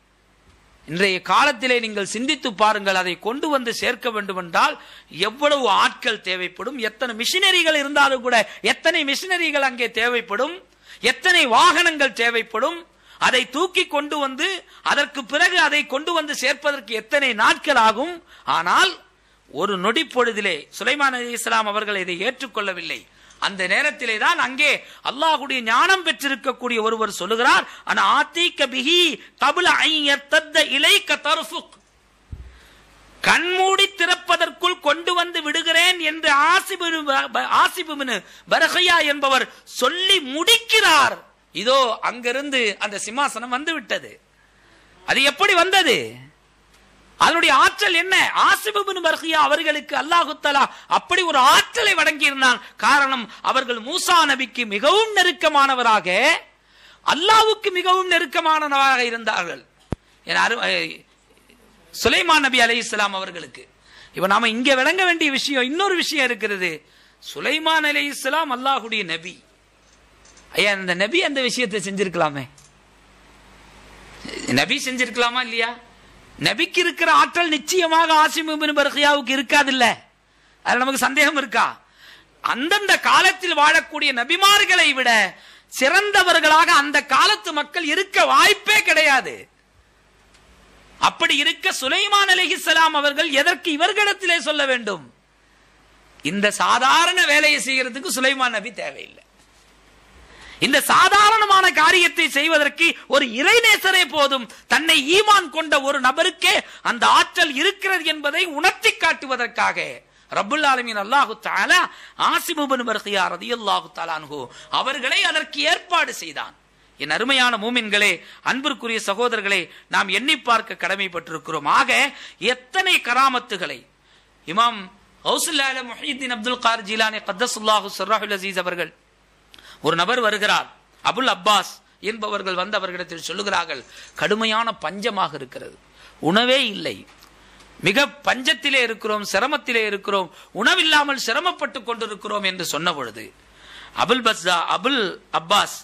இன்றைய காலத்திலே நீங்கள் சிந்தித்து பாருங்கள் அதை கொண்டு வந்து சேர்க்க வேண்டும் என்றால் எவ்வளவு ஆட்கள் தேவைப்படும் எத்தனை மிஷினரிகள் இருந்தாலும் கூட எத்தனை மிஷினரிகள் அங்கே தேவைப்படும் எத்தனை வாகனங்கள் தேவைப்படும் அதை தூக்கி கொண்டு வந்து அதற்கு பிறகு அதை கொண்டு வந்து சேர்ப்பதற்கு எத்தனை நாட்கள் ஆகும் ஆனால் ஒரு நொடி பொழுதிலே சுலைமான் அலி இஸ்லாம் அவர்கள் இதை ஏற்றுக்கொள்ளவில்லை அந்த நேரத்திலே தான் அங்கே அல்லாஹ்வுடைய ஞானம் பெற்றிருக்கக்கூடிய ஒருவர் சொல்லுகிறார் ஆனா ஆத்தீக்க பிஹி கபுல ஐயத்தத்த இலைக்க தர்ஃபுக் கண்மூடி திறப்பதற்குள் கொண்டு வந்து விடுகிறேன் என்று ஆசிபு ஆசிபுமினு பரகையா என்பவர் சொல்லி முடிக்கிறார் இதோ அங்கிருந்து அந்த சிம்மாசனம் வந்து விட்டது அது எப்படி வந்தது அதனுடைய ஆற்றல் என்ன ஆசிபுபின் பர்கியா அவர்களுக்கு அல்லாஹு தலா அப்படி ஒரு ஆற்றலை வழங்கியிருந்தான் காரணம் அவர்கள் மூசா நபிக்கு மிகவும் நெருக்கமானவராக அல்லாவுக்கு மிகவும் நெருக்கமானவராக இருந்தார்கள் என் அரு- அஹ் சுலைமான் நபி அலை இஸ்லாம் அவர்களுக்கு இப்ப நாம இங்க விளங்க வேண்டிய விஷயம் இன்னொரு விஷயம் இருக்கிறது சுலைமான் அலை இஸ்லாம் அல்லாஹுடைய நபி ஐயா இந்த நபி அந்த விஷயத்தை செஞ்சிருக்கலாமே நபி செஞ்சிருக்கலாமா இல்லையா நபிக்கு இருக்கிற ஆற்றல் நிச்சயமாக ஆசிம் இப்னு பர்கியாவுக்கு இருக்காதில்ல அது நமக்கு சந்தேகம் இருக்கா அந்தந்த காலத்தில் வாழக்கூடிய நபிமார்களை விட சிறந்தவர்களாக அந்த காலத்து மக்கள் இருக்க வாய்ப்பே கிடையாது அப்படி இருக்க சுலைமான் அலைஹிஸ்ஸலாம் அவர்கள் எதற்கு இவர்களிடத்திலே சொல்ல வேண்டும் இந்த சாதாரண வேலையை செய்யறதுக்கு சுலைமான் நபி தேவையில்லை இந்த சாதாரணமான காரியத்தை செய்வதற்கு ஒரு இறைநேசரே போதும் தன்னை ஈமான் கொண்ட ஒரு நபருக்கே அந்த ஆற்றல் இருக்கிறது என்பதை உணர்த்தி காட்டுவதற்காக ரப்புல் ஆலமீன் அல்லாஹு தஆலா ஆசிம் இப்னு பர்கியா ரலியல்லாஹு தஆலா அன்ஹு அவர்களை அதற்கு ஏற்பாடு செய்தான் என் அருமையான மூமின்களே அன்பிற்குரிய சகோதரர்களே நாம் எண்ணி பார்க்க கடமைப்பட்டிருக்கிறோம் ஆக எத்தனை கராமத்துகளை இமாம் ஹவுசுல்லால முஹீத்தீன் அப்துல் கார் ஜீலானி கத்தசுல்லாஹு சர்ராஹுல் அசீஸ் அவர்கள் ஒரு நபர் வருகிறார் அபுல் அப்பாஸ் என்பவர்கள் வந்து அவர்களிடத்தில் சொல்லுகிறார்கள் கடுமையான பஞ்சமாக இருக்கிறது உணவே இல்லை மிக பஞ்சத்திலே இருக்கிறோம் சிரமத்திலே இருக்கிறோம் உணவில்லாமல் சிரமப்பட்டு கொண்டிருக்கிறோம் என்று சொன்ன பொழுது அபுல் பஸ்தா அபுல் அப்பாஸ்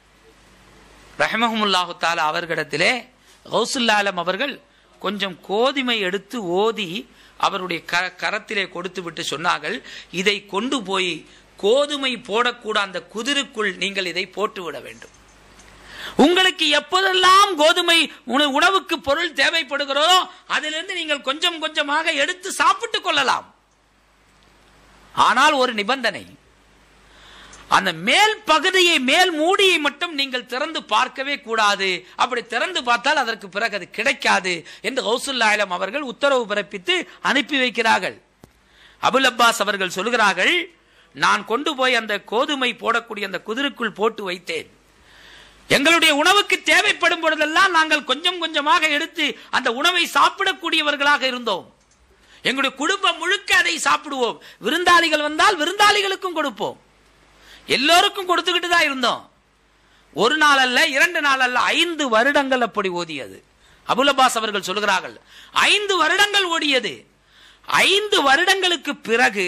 ரஹமஹமுல்லாஹு தாலா அவர்களிடத்திலே கௌசுல்லாலம் அவர்கள் கொஞ்சம் கோதுமை எடுத்து ஓதி அவருடைய க கரத்திலே கொடுத்து விட்டு சொன்னார்கள் இதை கொண்டு போய் கோதுமை போடக்கூட அந்த குதிருக்குள் நீங்கள் இதை போட்டு விட வேண்டும் உங்களுக்கு எப்போதெல்லாம் கோதுமை உண- உணவுக்கு பொருள் தேவைப்படுகிறதோ அதிலிருந்து நீங்கள் கொஞ்சம் கொஞ்சமாக எடுத்து சாப்பிட்டுக் கொள்ளலாம் ஆனால் ஒரு நிபந்தனை அந்த மேல் பகுதியை மேல் மூடியை மட்டும் நீங்கள் திறந்து பார்க்கவே கூடாது அப்படி திறந்து பார்த்தால் அதற்கு பிறகு அது கிடைக்காது என்று கௌசுல்லாயிலம் அவர்கள் உத்தரவு பிறப்பித்து அனுப்பி வைக்கிறார்கள் அபுல் அப்பாஸ் அவர்கள் சொல்கிறார்கள் நான் கொண்டு போய் அந்த கோதுமை போடக்கூடிய அந்த குதிருக்குள் போட்டு வைத்தேன் எங்களுடைய உணவுக்கு தேவைப்படும் பொழுதெல்லாம் நாங்கள் கொஞ்சம் கொஞ்சமாக எடுத்து அந்த உணவை சாப்பிடக்கூடியவர்களாக இருந்தோம் எங்களுடைய குடும்பம் முழுக்க அதை சாப்பிடுவோம் விருந்தாளிகள் வந்தால் விருந்தாளிகளுக்கும் கொடுப்போம் எல்லோருக்கும் கொடுத்துக்கிட்டு தான் இருந்தோம் ஒரு நாள் அல்ல இரண்டு நாள் அல்ல ஐந்து வருடங்கள் அப்படி ஓதியது அபுல் அப்பாஸ் அவர்கள் சொல்கிறார்கள் ஐந்து வருடங்கள் ஓடியது ஐந்து வருடங்களுக்கு பிறகு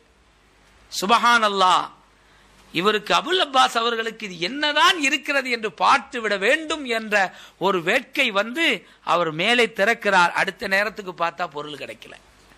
சுபஹான் அல்லாஹ் இவருக்கு அபுல் அப்பாஸ் அவர்களுக்கு இது என்னதான் இருக்கிறது என்று பார்த்து விட வேண்டும் என்ற ஒரு வேட்கை வந்து அவர் மேலே திறக்கிறார் அடுத்த நேரத்துக்கு பார்த்தா பொருள் கிடைக்கல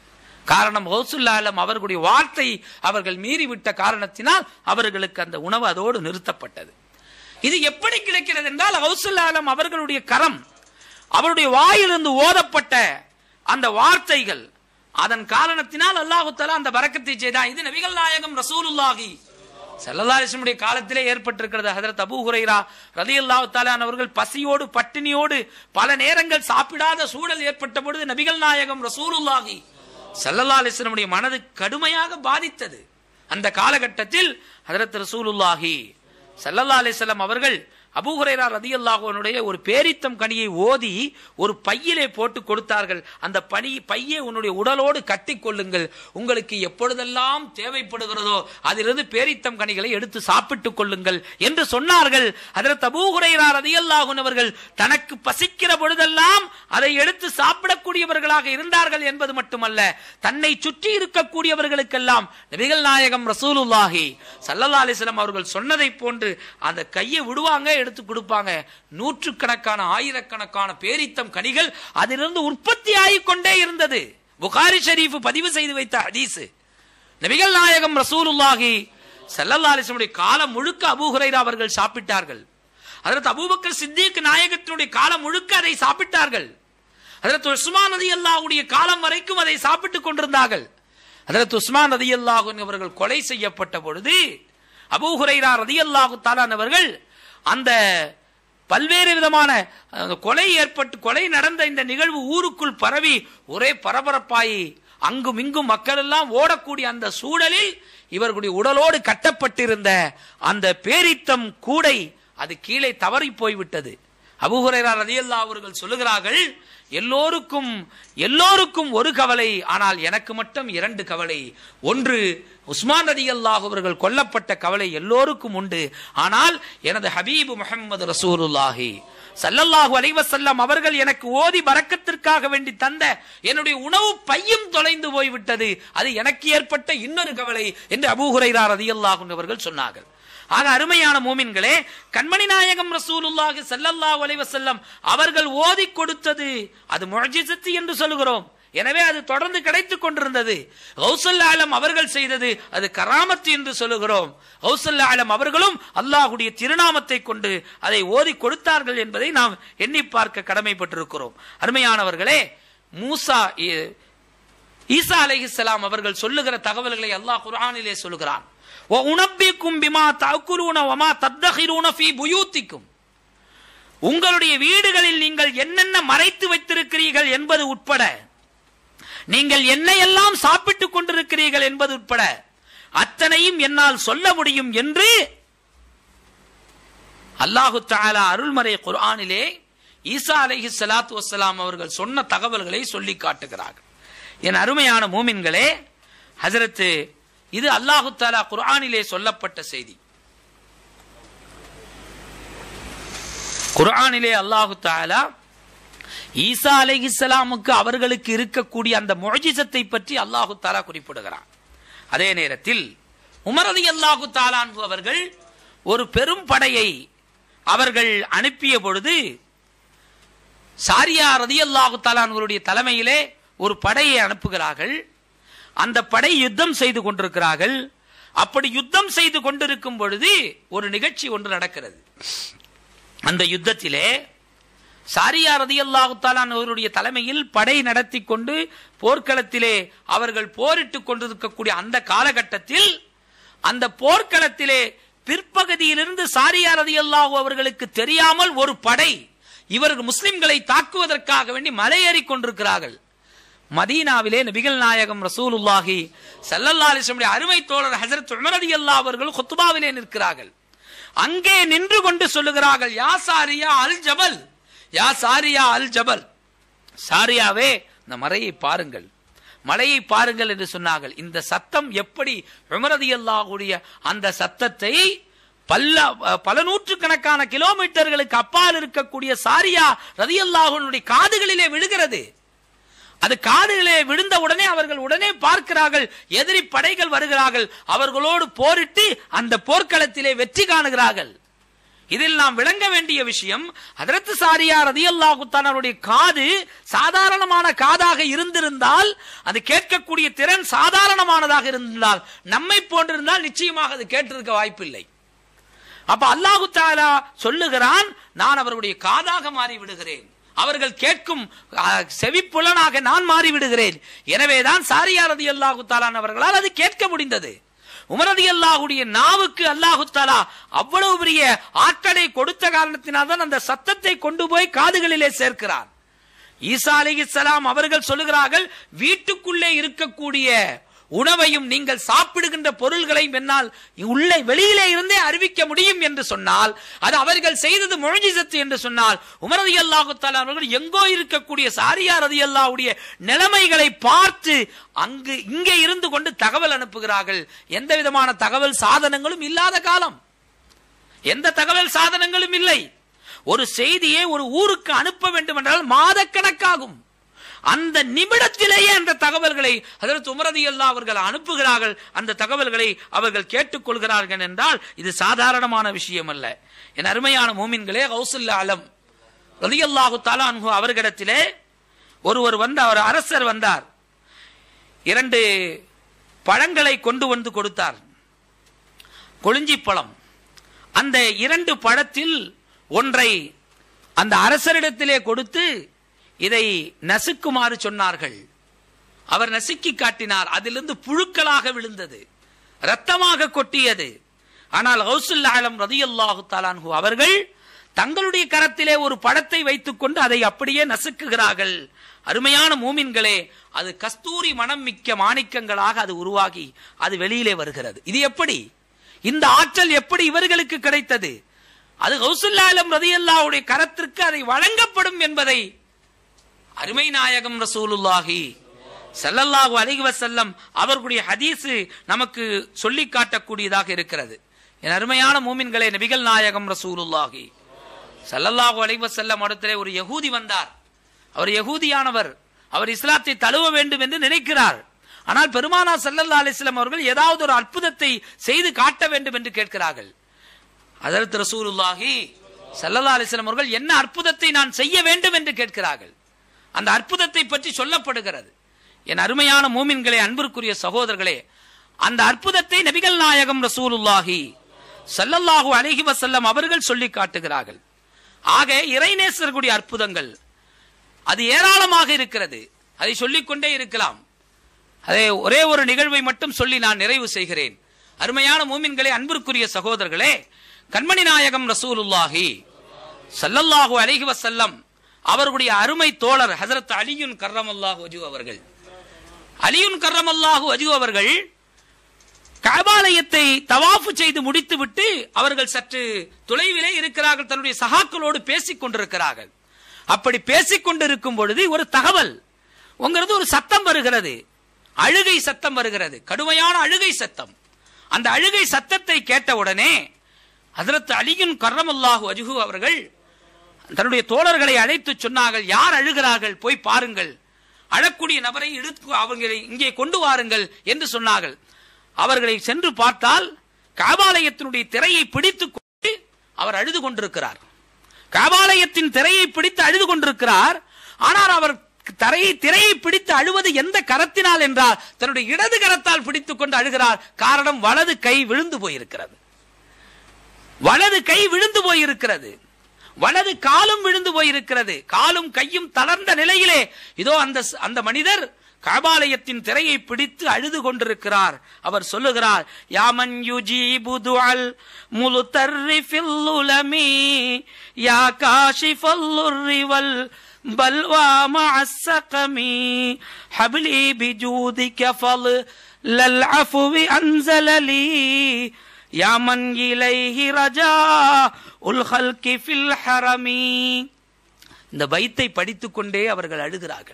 காரணம் ஹவுசுல்லாலம் அவர்களுடைய வார்த்தை அவர்கள் மீறிவிட்ட காரணத்தினால் அவர்களுக்கு அந்த உணவு அதோடு நிறுத்தப்பட்டது இது எப்படி கிடைக்கிறது என்றால் ஹவுசுல்லாலம் அவர்களுடைய கரம் அவருடைய வாயிலிருந்து ஓதப்பட்ட அந்த வார்த்தைகள் அதன் காரணத்தினால் அல்லாஹு தஆலா அந்த பரக்கத்தை செய்தான் இது நபிகள் நாயகம் ரசூலுல்லாஹி செல்லல்லாசனுடைய காலத்திலே ஏற்பட்டிருக்கிறது ஹதரத் அபூ ஹுரைரா ரலியல்லாஹு தஆலா அவர்கள் பசியோடு பட்டினியோடு பல நேரங்கள் சாப்பிடாத சூழல் ஏற்பட்ட பொழுது நபிகள் நாயகம் ரசூலுல்லாஹி சல்லல்லா அலிஸ்லமுடைய மனது கடுமையாக பாதித்தது அந்த காலகட்டத்தில் ஹதரத் ரசூலுல்லாஹி சல்லல்லா அலிஸ்லாம் அவர்கள் அபூஹுரைரா ரதியல்லாஹுவனுடைய ஒரு பேரித்தம் கனியை ஓதி ஒரு பையிலே போட்டு கொடுத்தார்கள் அந்த பனி பையை உன்னுடைய உடலோடு கட்டி கொள்ளுங்கள் உங்களுக்கு எப்பொழுதெல்லாம் தேவைப்படுகிறதோ அதிலிருந்து பேரித்தம் கனிகளை எடுத்து சாப்பிட்டுக் கொள்ளுங்கள் என்று சொன்னார்கள் அதில் அபூஹுரைரா ரதியல்லாஹுன் அவர்கள் தனக்கு பசிக்கிற பொழுதெல்லாம் அதை எடுத்து சாப்பிடக்கூடியவர்களாக இருந்தார்கள் என்பது மட்டுமல்ல தன்னை சுற்றி இருக்கக்கூடியவர்களுக்கெல்லாம் நபிகள் நாயகம் ரசூலுல்லாஹி சல்லல்லா அலிஸ்லாம் அவர்கள் சொன்னதை போன்று அந்த கையை விடுவாங்க எடுத்து கொடுப்பாங்க நூற்றுக்கணக்கான ஆயிரக்கணக்கான பேரித்தம் கனிகள் அதிலிருந்து உற்பத்தி ஆகிக் கொண்டே இருந்தது புகாரி ஷரீஃப் பதிவு செய்து வைத்த ஹதீஸ் நபிகள் நாயகம் ரசூலுல்லாஹி சல்லல்லா அலிஸ்லமுடைய காலம் முழுக்க அபூஹுரைரா அவர்கள் சாப்பிட்டார்கள் அதற்கு அபூபக்கர் சித்திக் நாயகத்தினுடைய காலம் முழுக்க அதை சாப்பிட்டார்கள் அதற்கு உஸ்மான் நதி அல்லாஹுடைய காலம் வரைக்கும் அதை சாப்பிட்டுக் கொண்டிருந்தார்கள் அதற்கு உஸ்மான் நதி அல்லாஹு அவர்கள் கொலை செய்யப்பட்ட பொழுது அபூஹுரைரா ரதி அல்லாஹு தாலானவர்கள் அந்த பல்வேறு விதமான அந்த கொலை ஏற்பட்டு கொலை நடந்த இந்த நிகழ்வு ஊருக்குள் பரவி ஒரே பரபரப்பாயி அங்கும் இங்கும் மக்கள் எல்லாம் ஓடக்கூடிய அந்த சூழலில் இவர்களுடைய உடலோடு கட்டப்பட்டிருந்த அந்த பேரித்தம் கூடை அது கீழே தவறி போய்விட்டது அபுஹுரைரா ரதியல்லா அவர்கள் சொல்லுகிறார்கள் எல்லோருக்கும் எல்லோருக்கும் ஒரு கவலை ஆனால் எனக்கு மட்டும் இரண்டு கவலை ஒன்று உஸ்மான் ரதி அல்லாஹ் அவர்கள் கொல்லப்பட்ட கவலை எல்லோருக்கும் உண்டு ஆனால் எனது ஹபீபு முஹம்மது ரசூலுல்லாஹி சல்லல்லாஹு அலைஹி வஸல்லம் அவர்கள் எனக்கு ஓதி பரக்கத்திற்காக வேண்டி தந்த என்னுடைய உணவு பையும் தொலைந்து போய்விட்டது அது எனக்கு ஏற்பட்ட இன்னொரு கவலை என்று அபூஹுரைரா ரதியல்லாஹு அவர்கள் சொன்னார்கள் ஆக அருமையான மூமின்களே கண்மணி நாயகம் ரசூலுல்லாஹி ஸல்லல்லாஹு அலைஹி வஸல்லம் அவர்கள் ஓதி கொடுத்தது அது முஅஜிசத்து என்று சொல்கிறோம் எனவே அது தொடர்ந்து கிடைத்துக் கொண்டிருந்தது கௌசல் ஆலம் அவர்கள் செய்தது அது கராமத்து என்று சொல்லுகிறோம் கௌசல் ஆலம் அவர்களும் அல்லாஹுடைய திருநாமத்தை கொண்டு அதை ஓதி கொடுத்தார்கள் என்பதை நாம் எண்ணி பார்க்க கடமைப்பட்டிருக்கிறோம் அருமையானவர்களே மூசா இ- ஈசா அலைஹிஸ்ஸலாம் அவர்கள் சொல்லுகிற தகவல்களை அல்லாஹ் குர்ஆனிலே சொல்லுகிறான் "வ உனப்பிக்கும் பிமா தஅக்குலூன வமா தத்தஹிரூன ஃபீ புயூத்திக்கும் உங்களுடைய வீடுகளில் நீங்கள் என்னென்ன மறைத்து வைத்திருக்கிறீர்கள் என்பது உட்பட நீங்கள் என்னையெல்லாம் சாப்பிட்டுக் கொண்டிருக்கிறீர்கள் என்பது உட்பட அத்தனையும் என்னால் சொல்ல முடியும் என்று அல்லாஹு தஆலா அருள்மறை குர்ஆனிலே ஈசா அலைஹி ஸலாத்து வஸ்ஸலாம் அவர்கள் சொன்ன தகவல்களை சொல்லி காட்டுகிறார்கள் என் அருமையான மூமின்களே ஹஜரத்து இது அல்லாஹு தஆலா குர்ஆனிலே சொல்லப்பட்ட செய்தி குர்ஆனிலே அல்லாஹு தஆலா ஈசா அலைஹிஸ்ஸலாமுக்கு அவர்களுக்கு இருக்கக்கூடிய அந்த முஅஜிசத்தை பற்றி அல்லாஹு தஆலா குறிப்பிடுகிறான் அதே நேரத்தில் உமர் ரலியல்லாஹு தஆலா அன்ஹு அவர்கள் ஒரு பெரும் படையை அவர்கள் அனுப்பிய பொழுது சாரியா ரதியல்லாஹு தாலான்களுடைய தலைமையிலே ஒரு படையை அனுப்புகிறார்கள் அந்த படை யுத்தம் செய்து கொண்டிருக்கிறார்கள் அப்படி யுத்தம் செய்து கொண்டிருக்கும் பொழுது ஒரு நிகழ்ச்சி ஒன்று நடக்கிறது அந்த யுத்தத்திலே சாரியா ரதியல்லாஹு தாலான் அவருடைய தலைமையில் படை நடத்தி கொண்டு போர்க்களத்திலே அவர்கள் போரிட்டுக் கொண்டிருக்கக்கூடிய அந்த காலகட்டத்தில் அந்த போர்க்களத்திலே பிற்பகுதியிலிருந்து சாரியா ரதியல்லாஹு அவர்களுக்கு தெரியாமல் ஒரு படை இவர்கள் முஸ்லிம்களை தாக்குவதற்காக வேண்டி மலையேறி கொண்டிருக்கிறார்கள் மதீனாவிலே நபிகள் நாயகம் ரசூலுல்லாஹி ஸல்லல்லாஹு அலைஹி வஸல்லம் அருமை தோழர் ஹஜரத் உமர் ரலியல்லாஹு அவர்கள் குத்பாவிலே நிற்கிறார்கள் அங்கே நின்று கொண்டு சொல்லுகிறார்கள் யா சாரியா அல் ஜபல் யா சாரியா அல் ஜபல் சாரியாவே இந்த மலையை பாருங்கள் மலையை பாருங்கள் என்று சொன்னார்கள் இந்த சத்தம் எப்படி உமரதி அல்லாஹுடைய அந்த சத்தத்தை பல்ல பல நூற்றுக்கணக்கான கிலோமீட்டர்களுக்கு அப்பால் இருக்கக்கூடிய சாரியா ரதி அல்லாஹுடைய காதுகளிலே விழுகிறது அது காடுகளே விழுந்த உடனே அவர்கள் உடனே பார்க்கிறார்கள் எதிரி படைகள் வருகிறார்கள் அவர்களோடு போரிட்டு அந்த போர்க்களத்திலே வெற்றி காணுகிறார்கள் இதில் நாம் விளங்க வேண்டிய விஷயம் ஹதரத் சாரியா ரதியல்லாஹு அவருடைய காது சாதாரணமான காதாக இருந்திருந்தால் அது கேட்கக்கூடிய திறன் சாதாரணமானதாக இருந்தால் நம்மை போன்றிருந்தால் நிச்சயமாக அது கேட்டிருக்க வாய்ப்பில்லை அப்ப அல்லாஹு தாலா சொல்லுகிறான் நான் அவர்களுடைய காதாக மாறி விடுகிறேன் அவர்கள் கேட்கும் அஹ், செவிப்புலனாக நான் மாறி விடுகிறேன் எனவேதான் சாரியா ரதி அல்லாஹு தாலான் அவர்களால் அது கேட்க முடிந்தது உமரதி அல்லாஹுடைய நாவுக்கு அல்லாஹு தாலா அவ்வளவு பெரிய ஆற்றலை கொடுத்த காரணத்தினால்தான் அந்த சத்தத்தை கொண்டு போய் காதுகளிலே சேர்க்கிறார் ஈசா அலிஹிஸ்ஸலாம் அவர்கள் சொல்லுகிறார்கள் வீட்டுக்குள்ளே இருக்கக்கூடிய உணவையும் நீங்கள் சாப்பிடுகின்ற பொருள்களையும் என்னால் உள்ளே வெளியிலே இருந்தே அறிவிக்க முடியும் என்று சொன்னால் அது அவர்கள் செய்தது முழஞ்சிசத்து என்று சொன்னால் உமரதி அல்லாஹு அவர்கள் எங்கோ இருக்கக்கூடிய சாரியா ரதி அல்லாவுடைய நிலைமைகளை பார்த்து அங்கு இங்கே இருந்து கொண்டு தகவல் அனுப்புகிறார்கள் எந்த விதமான தகவல் சாதனங்களும் இல்லாத காலம் எந்த தகவல் சாதனங்களும் இல்லை ஒரு செய்தியை ஒரு ஊருக்கு அனுப்ப வேண்டும் என்றால் மாதக்கணக்காகும் அந்த நிமிடத்திலேயே அந்த தகவல்களை அதற்கு உமரதி அல்லா அவர்கள் அனுப்புகிறார்கள் அந்த தகவல்களை அவர்கள் கேட்டுக்கொள்கிறார்கள் என்றால் இது சாதாரணமான விஷயம் அல்ல என் அருமையான மூமின்களே கௌசல்ல அலம் ரலியல்லாஹு தாலா அன்ஹு அவர்களிடத்திலே ஒருவர் வந்த ஒரு அரசர் வந்தார் இரண்டு பழங்களை கொண்டு வந்து கொடுத்தார் கொளிஞ்சி பழம் அந்த இரண்டு பழத்தில் ஒன்றை அந்த அரசரிடத்திலே கொடுத்து இதை நசுக்குமாறு சொன்னார்கள் அவர் நசுக்கி காட்டினார் அதிலிருந்து புழுக்களாக விழுந்தது ரத்தமாக கொட்டியது ஆனால் ஹவுசுல் ஆலம் ரதியல்லாஹு தாலான்ஹு அவர்கள் தங்களுடைய கரத்திலே ஒரு பழத்தை வைத்துக்கொண்டு அதை அப்படியே நசுக்குகிறார்கள் அருமையான மூமின்களே அது கஸ்தூரி மனம் மிக்க மாணிக்கங்களாக அது உருவாகி அது வெளியிலே வருகிறது இது எப்படி இந்த ஆற்றல் எப்படி இவர்களுக்கு கிடைத்தது அது ஹவுசுல்லாலம் ரதியல்லாவுடைய கரத்திற்கு அதை வழங்கப்படும் என்பதை அருமை நாயகம் ரசூலுல்லாஹி ஸல்லல்லாஹு அலைஹி வஸல்லம் அவர்களுடைய ஹதீஸ் நமக்கு சொல்லி காட்டக்கூடியதாக இருக்கிறது என் அருமையான மூமின்களே நபிகள் நாயகம் ரசூலுல்லாஹி ஸல்லல்லாஹு அலைஹி வஸல்லம் இடத்திலே ஒரு யகூதி வந்தார் அவர் யகூதியானவர் அவர் இஸ்லாத்தை தழுவ வேண்டும் என்று நினைக்கிறார் ஆனால் பெருமானா ஸல்லல்லாஹு அலைஹி வஸல்லம் அவர்கள் ஏதாவது ஒரு அற்புதத்தை செய்து காட்ட வேண்டும் என்று கேட்கிறார்கள் அதற்கு ரசூலுல்லாஹி சல்லல்லா அலிஸ்லாம் அவர்கள் என்ன அற்புதத்தை நான் செய்ய வேண்டும் என்று கேட்கிறார்கள் அந்த அற்புதத்தை பற்றி சொல்லப்படுகிறது என் அருமையான மூமின்களே அன்பிற்குரிய சகோதரர்களே அந்த அற்புதத்தை நபிகள் நாயகம் ரசூலுல்லாஹி சல்லல்லாஹு அலைஹி வஸல்லம் அவர்கள் சொல்லி காட்டுகிறார்கள் ஆக இறைநேசர்களுடைய அற்புதங்கள் அது ஏராளமாக இருக்கிறது அதை சொல்லிக்கொண்டே இருக்கலாம் அதே ஒரே ஒரு நிகழ்வை மட்டும் சொல்லி நான் நிறைவு செய்கிறேன் அருமையான மூமின்களே அன்பிற்குரிய சகோதரர்களே கண்மணி நாயகம் ரசூலுல்லாஹி சல்லல்லாஹு அலைஹி வஸல்லம் அவர்களுடைய அருமை தோழர் ஹசரத் அலியுன் கர்ரமல்லாஹு வஜு அவர்கள் அலியுன் கர்ரமல்லாஹு வஜு அவர்கள் கபாலயத்தை தவாஃபு செய்து முடித்துவிட்டு அவர்கள் சற்று தொலைவிலே இருக்கிறார்கள் தன்னுடைய சகாக்களோடு பேசிக் கொண்டிருக்கிறார்கள் அப்படி பேசிக் கொண்டிருக்கும் பொழுது ஒரு தகவல் உங்கிறது ஒரு சத்தம் வருகிறது அழுகை சத்தம் வருகிறது கடுமையான அழுகை சத்தம் அந்த அழுகை சத்தத்தை கேட்டவுடனே ஹதரத் அலியுன் கர்ரமல்லாஹு அஜுகு அவர்கள் தன்னுடைய தோழர்களை அழைத்து சொன்னார்கள் யார் அழுகிறார்கள் போய் பாருங்கள் அழக்கூடிய நபரை இழுத்து அவர்களை இங்கே கொண்டு வாருங்கள் என்று சொன்னார்கள் அவர்களை சென்று பார்த்தால் காபாலயத்தினுடைய திரையை பிடித்துக் கொண்டு அவர் அழுது கொண்டிருக்கிறார் காபாலயத்தின் திரையை பிடித்து அழுது கொண்டிருக்கிறார் ஆனால் அவர் தரையை திரையை பிடித்து அழுவது எந்த கரத்தினால் என்றால் தன்னுடைய இடது கரத்தால் பிடித்துக் கொண்டு அழுகிறார் காரணம் வலது கை விழுந்து போயிருக்கிறது வலது கை விழுந்து போயிருக்கிறது வலது காலும் விழுந்து போயிருக்கிறது காலும் கையும் தளர்ந்த நிலையிலே இதோ அந்த அந்த மனிதர் காபாலயத்தின் திரையை பிடித்து அழுது கொண்டிருக்கிறார் அவர் சொல்லுகிறார் யாமன் யுஜீபு துஅல் முலுதர்ரி ஃபில் உலமி யா காஷிஃபல் உர்ரி வல் பல்வா மஅஸ்ஸகமி ஹப்லி பிஜூதிக ஃபல் லல் அஃப்வி அன்ஸலலி யா மன் இலைஹி ரஜா உல் ஹல்கி ஃபில் ஹரமி இந்த பைத்தை படித்துக்கொண்டே அவர்கள் அழுகிறார்கள்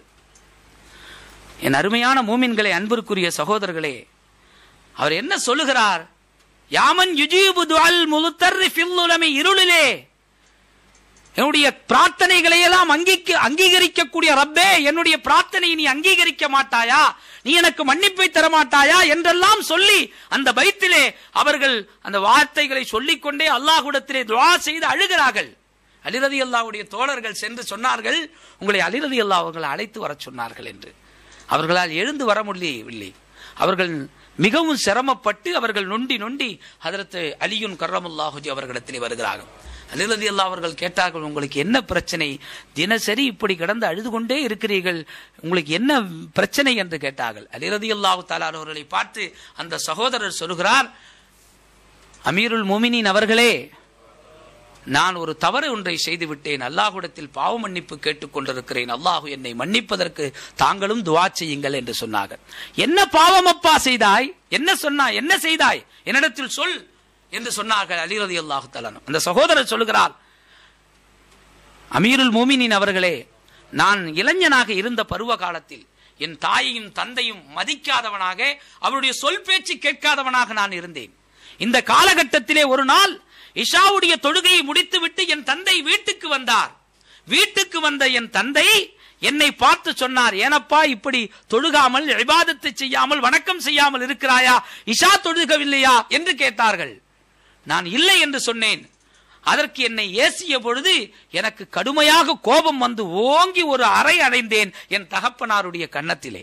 என் அருமையான மூமின்களை அன்பிற்குரிய சகோதரர்களே அவர் என்ன சொல்லுகிறார் யாமன் யுஜீபு துஅல் முலுத்தர்ரி ஃபில் உலமி இருளிலே என்னுடைய பிரார்த்தனைகளை எல்லாம் அங்கீக அங்கீகரிக்கக்கூடிய ரப்பே என்னுடைய பிரார்த்தனையை நீ அங்கீகரிக்க மாட்டாயா நீ எனக்கு மன்னிப்பை தர மாட்டாயா என்றெல்லாம் சொல்லி அந்த பைத்திலே அவர்கள் அந்த வார்த்தைகளை சொல்லிக்கொண்டே அல்லாஹ்விடத்திலே துவா செய்து அழுகிறார்கள் அலிரதி அல்லாவுடைய தோழர்கள் சென்று சொன்னார்கள் உங்களை அலிரதி அல்லா அவர்களை அழைத்து வர சொன்னார்கள் என்று அவர்களால் எழுந்து வர முடியவில்லை அவர்கள் மிகவும் சிரமப்பட்டு அவர்கள் நொண்டி நொண்டி அதற்கு அலியுன் கர்ரமுல்லாஹுஜி அவர்களிடத்திலே வருகிறார்கள் அலிரதி அல்லா அவர்கள் கேட்டார்கள் உங்களுக்கு என்ன பிரச்சனை தினசரி இப்படி கிடந்து அழுது கொண்டே இருக்கிறீர்கள் உங்களுக்கு என்ன பிரச்சனை என்று கேட்டார்கள் அலிரதி அல்லாஹு தாலான் அவர்களை பார்த்து அந்த சகோதரர் சொல்கிறார் அமீருல் மோமினின் அவர்களே நான் ஒரு தவறு ஒன்றை செய்து விட்டேன் அல்லாஹுடத்தில் பாவ மன்னிப்பு கேட்டுக் கொண்டிருக்கிறேன் அல்லாஹு என்னை மன்னிப்பதற்கு தாங்களும் துவா செய்யுங்கள் என்று சொன்னார்கள் என்ன பாவம் அப்பா செய்தாய் என்ன சொன்னாய் என்ன செய்தாய் என்னிடத்தில் சொல் என்று சொன்னார்கள் அலிரதி அல்லாஹு தலான் அந்த சகோதரர் சொல்கிறார் அமீருல் மோமினின் அவர்களே நான் இளைஞனாக இருந்த பருவ காலத்தில் என் தாயையும் தந்தையும் மதிக்காதவனாக அவருடைய சொல் பேச்சு கேட்காதவனாக நான் இருந்தேன் இந்த காலகட்டத்திலே ஒரு நாள் இஷாவுடைய தொழுகையை முடித்துவிட்டு என் தந்தை வீட்டுக்கு வந்தார் வீட்டுக்கு வந்த என் தந்தை என்னை பார்த்து சொன்னார் ஏனப்பா இப்படி தொழுகாமல் இபாதத்தை செய்யாமல் வணக்கம் செய்யாமல் இருக்கிறாயா இஷா தொழுகவில்லையா என்று கேட்டார்கள் நான் இல்லை என்று சொன்னேன் அதற்கு என்னை ஏசிய பொழுது எனக்கு கடுமையாக கோபம் வந்து ஓங்கி ஒரு அறை அடைந்தேன் என் தகப்பனாருடைய கன்னத்திலே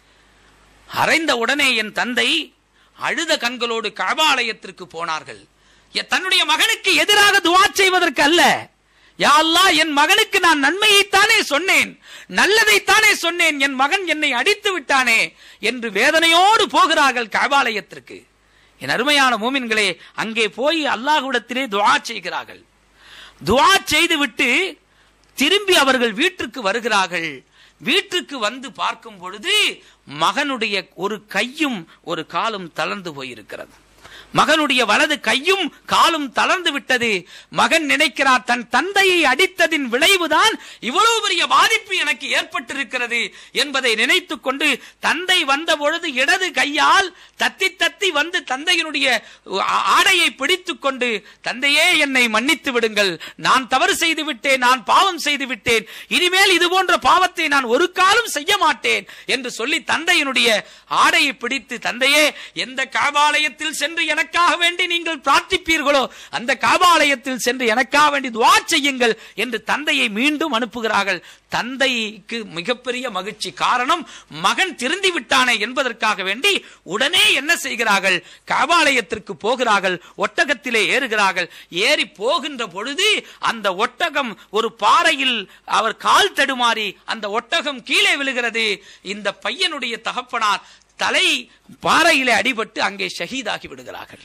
அறைந்த உடனே என் தந்தை அழுத கண்களோடு கபாலயத்திற்கு போனார்கள் தன்னுடைய மகனுக்கு எதிராக துவா செய்வதற்கு அல்ல யா அல்லாஹ் என் மகனுக்கு நான் நன்மையைத்தானே சொன்னேன் நல்லதைத்தானே சொன்னேன் என் மகன் என்னை அடித்து விட்டானே என்று வேதனையோடு போகிறார்கள் கபாலயத்திற்கு என் அருமையான மூமின்களே அங்கே போய் அல்லாஹ்விடத்திலே துவா செய்கிறார்கள் துவா செய்துவிட்டு திரும்பி அவர்கள் வீட்டிற்கு வருகிறார்கள் வீட்டுக்கு வந்து பார்க்கும் பொழுது மகனுடைய ஒரு கையும் ஒரு காலும் தளர்ந்து போயிருக்கிறது மகனுடைய வலது கையும் காலும் தளர்ந்து விட்டது மகன் நினைக்கிறார் தன் தந்தையை அடித்ததின் விளைவுதான் இவ்வளவு பெரிய பாதிப்பு எனக்கு ஏற்பட்டிருக்கிறது என்பதை நினைத்துக் கொண்டு தந்தை வந்த பொழுது இடது கையால் தத்தி தத்தி வந்து தந்தையினுடைய ஆடையை பிடித்துக் கொண்டு தந்தையே என்னை மன்னித்து விடுங்கள் நான் தவறு செய்து விட்டேன் நான் பாவம் செய்து விட்டேன் இனிமேல் இது போன்ற பாவத்தை நான் ஒரு காலம் செய்ய மாட்டேன் என்று சொல்லி தந்தையினுடைய ஆடையை பிடித்து தந்தையே எந்த காபாலயத்தில் சென்று எனக்காக வேண்டி நீங்கள் பிரார்த்திப்பீர்களோ அந்த காபாலயத்தில் சென்று எனக்காக வேண்டி துவா செய்யுங்கள் என்று தந்தையை மீண்டும் அனுப்புகிறார்கள் தந்தைக்கு மிகப்பெரிய மகிழ்ச்சி காரணம் மகன் திருந்தி விட்டானே என்பதற்காக வேண்டி உடனே என்ன செய்கிறார்கள் காபாலயத்திற்கு போகிறார்கள் ஒட்டகத்திலே ஏறுகிறார்கள் ஏறி போகின்ற பொழுது அந்த ஒட்டகம் ஒரு பாறையில் அவர் கால் தடுமாறி அந்த ஒட்டகம் கீழே விழுகிறது இந்த பையனுடைய தகப்பனார் தலை பாறையிலே அடிபட்டு அங்கே ஷஹீதாகி விடுகிறார்கள்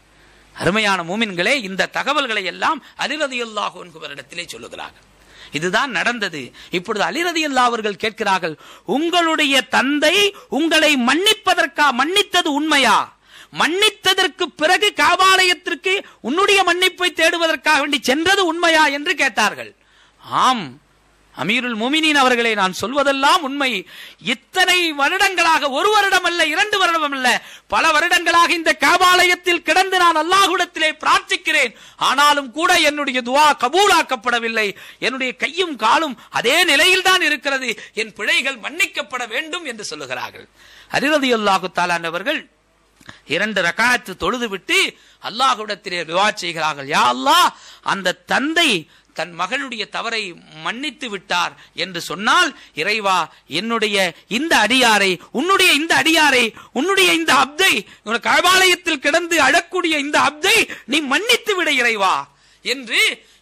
அருமையான மூமின்களே இந்த தகவல்களை எல்லாம் அலிரதியுல்லாஹு என்பவரிடத்திலே சொல்லுகிறார்கள் இதுதான் நடந்தது இப்பொழுது அலிரதியுல்லா அவர்கள் கேட்கிறார்கள் உங்களுடைய தந்தை உங்களை மன்னிப்பதற்கா மன்னித்தது உண்மையா மன்னித்ததற்கு பிறகு காபாலயத்திற்கு உன்னுடைய மன்னிப்பை தேடுவதற்காக வேண்டி சென்றது உண்மையா என்று கேட்டார்கள் ஆம் அமீருல் முமினின் அவர்களே நான் சொல்வதெல்லாம் உண்மை இத்தனை வருடங்களாக ஒரு வருடம் அல்ல இரண்டு வருடம் அல்ல பல வருடங்களாக இந்த காபாலயத்தில் கிடந்து நான் அல்லாஹுடத்திலே பிரார்த்திக்கிறேன் ஆனாலும் கூட என்னுடைய துவா கபூலாக்கப்படவில்லை என்னுடைய கையும் காலும் அதே நிலையில் தான் இருக்கிறது என் பிழைகள் மன்னிக்கப்பட வேண்டும் என்று சொல்லுகிறார்கள் அரிரதி அல்லாஹு தாலானவர்கள் இரண்டு ரகாத்து தொழுது விட்டு அல்லாஹுடத்திலே விவா செய்கிறார்கள் யா அல்லாஹ் அந்த தந்தை தன் மகனுடைய தவறை மன்னித்து விட்டார் என்று சொன்னால் இறைவா என்னுடைய இந்த அடியாரை உன்னுடைய இந்த அடியாரை உன்னுடைய இந்த அப்தை உனக்கு கபாலயத்தில் கிடந்து அழக்கூடிய இந்த அப்தை நீ மன்னித்து விட இறைவா என்று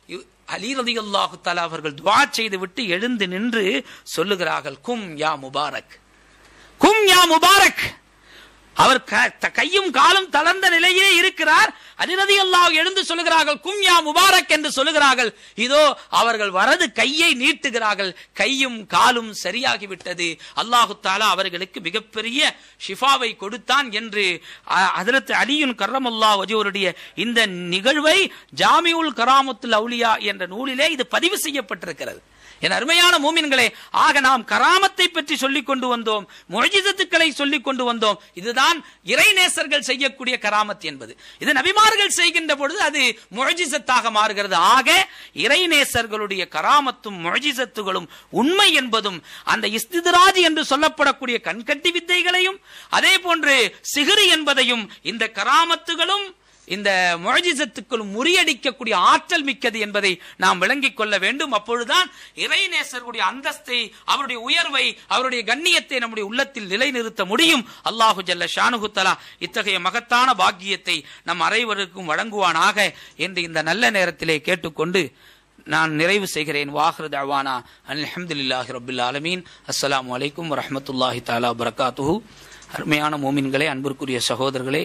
அலி ரதி அல்லாஹு தலா அவர்கள் துவா செய்து விட்டு எழுந்து நின்று சொல்லுகிறார்கள் கும் யா முபாரக் கும் யா முபாரக் அவர் கையும் காலும் தளர்ந்த நிலையிலே இருக்கிறார் அதிரதி அல்லாஹ் எழுந்து சொல்லுகிறார்கள் கும்யா முபாரக் என்று சொல்லுகிறார்கள் இதோ அவர்கள் வரது கையை நீட்டுகிறார்கள் கையும் காலும் சரியாகிவிட்டது அல்லாஹு தாலா அவர்களுக்கு மிகப்பெரிய ஷிஃபாவை கொடுத்தான் என்று அதிரத்து அலியுன் கர்ரமுல்லா வஜோருடைய இந்த நிகழ்வை ஜாமியுல் கராமத்துல் அவுலியா என்ற நூலிலே இது பதிவு செய்யப்பட்டிருக்கிறது என் அருமையான மூமின்களே ஆக நாம் கராமத்தை பற்றி சொல்லிக் கொண்டு வந்தோம் மொழிஜத்துக்களை சொல்லிக் கொண்டு வந்தோம் இதுதான் இறைநேசர்கள் செய்யக்கூடிய கராமத் என்பது இது நபிமார்கள் செய்கின்ற பொழுது அது மொழிஜிசத்தாக மாறுகிறது ஆக இறைநேசர்களுடைய கராமத்தும் மொழிஜத்துகளும் உண்மை என்பதும் அந்த இஸ்திதராஜ் என்று சொல்லப்படக்கூடிய கண்கட்டி வித்தைகளையும் அதே போன்று சிகிரி என்பதையும் இந்த கராமத்துகளும் இந்த மொழிஜத்துக்களும் முறியடிக்கக்கூடிய ஆற்றல் மிக்கது என்பதை நாம் விளங்கிக் கொள்ள வேண்டும் அப்பொழுதுதான் இறைநேசருடைய அந்தஸ்தை அவருடைய உயர்வை அவருடைய கண்ணியத்தை நம்முடைய உள்ளத்தில் நிலைநிறுத்த முடியும் அல்லாஹு ஜல்ல ஷானுகுத்தலா இத்தகைய மகத்தான பாக்கியத்தை நம் அனைவருக்கும் வழங்குவானாக என்று இந்த நல்ல நேரத்திலே கேட்டுக்கொண்டு நான் நிறைவு செய்கிறேன் வாஹ்ரத் அவானா அல்ஹம்துலில்லாஹி ரபில் ஆலமீன் அஸ்ஸலாமு அலைக்கும் வரஹமத்துல்லாஹி தாலா வரகாத்துஹு அருமையான மோமின்களே அன்பிற்குரிய சகோதரர்களே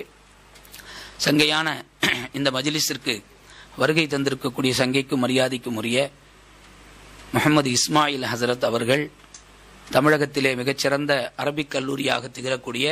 சங்கையான இந்த மஜிலிஸிற்கு வருகை தந்திருக்கக்கூடிய சங்கைக்கும் மரியாதைக்கும் உரிய முகமது இஸ்மாயில் ஹசரத் அவர்கள் தமிழகத்திலே மிகச்சிறந்த அரபிக் கல்லூரியாக திகழக்கூடிய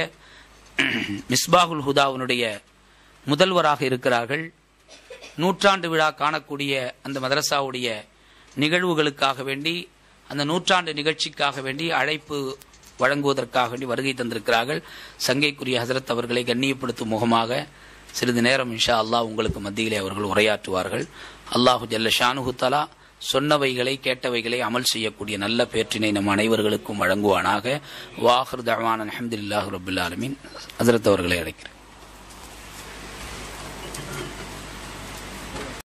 மிஸ்பாகுல் ஹுதாவினுடைய முதல்வராக இருக்கிறார்கள் நூற்றாண்டு விழா காணக்கூடிய அந்த மதரசாவுடைய நிகழ்வுகளுக்காக வேண்டி அந்த நூற்றாண்டு நிகழ்ச்சிக்காக வேண்டி அழைப்பு வழங்குவதற்காக வேண்டி வருகை தந்திருக்கிறார்கள் சங்கைக்குரிய ஹசரத் அவர்களை கண்ணியப்படுத்தும் முகமாக சிறிது நேரம் இன்ஷா அல்லாஹ் உங்களுக்கு மத்தியிலே அவர்கள் உரையாற்றுவார்கள் அல்லாஹு ஜல்ல ஷானுஹு தலா சொன்னவைகளை கேட்டவைகளை அமல் செய்யக்கூடிய நல்ல பேற்றினை நம் அனைவர்களுக்கும் வழங்குவானாக வாஹர் தவான் அஹமதுல்லாஹ் ரபுல்லாலமின் ஹசரத் அவர்களை அழைக்கிறேன்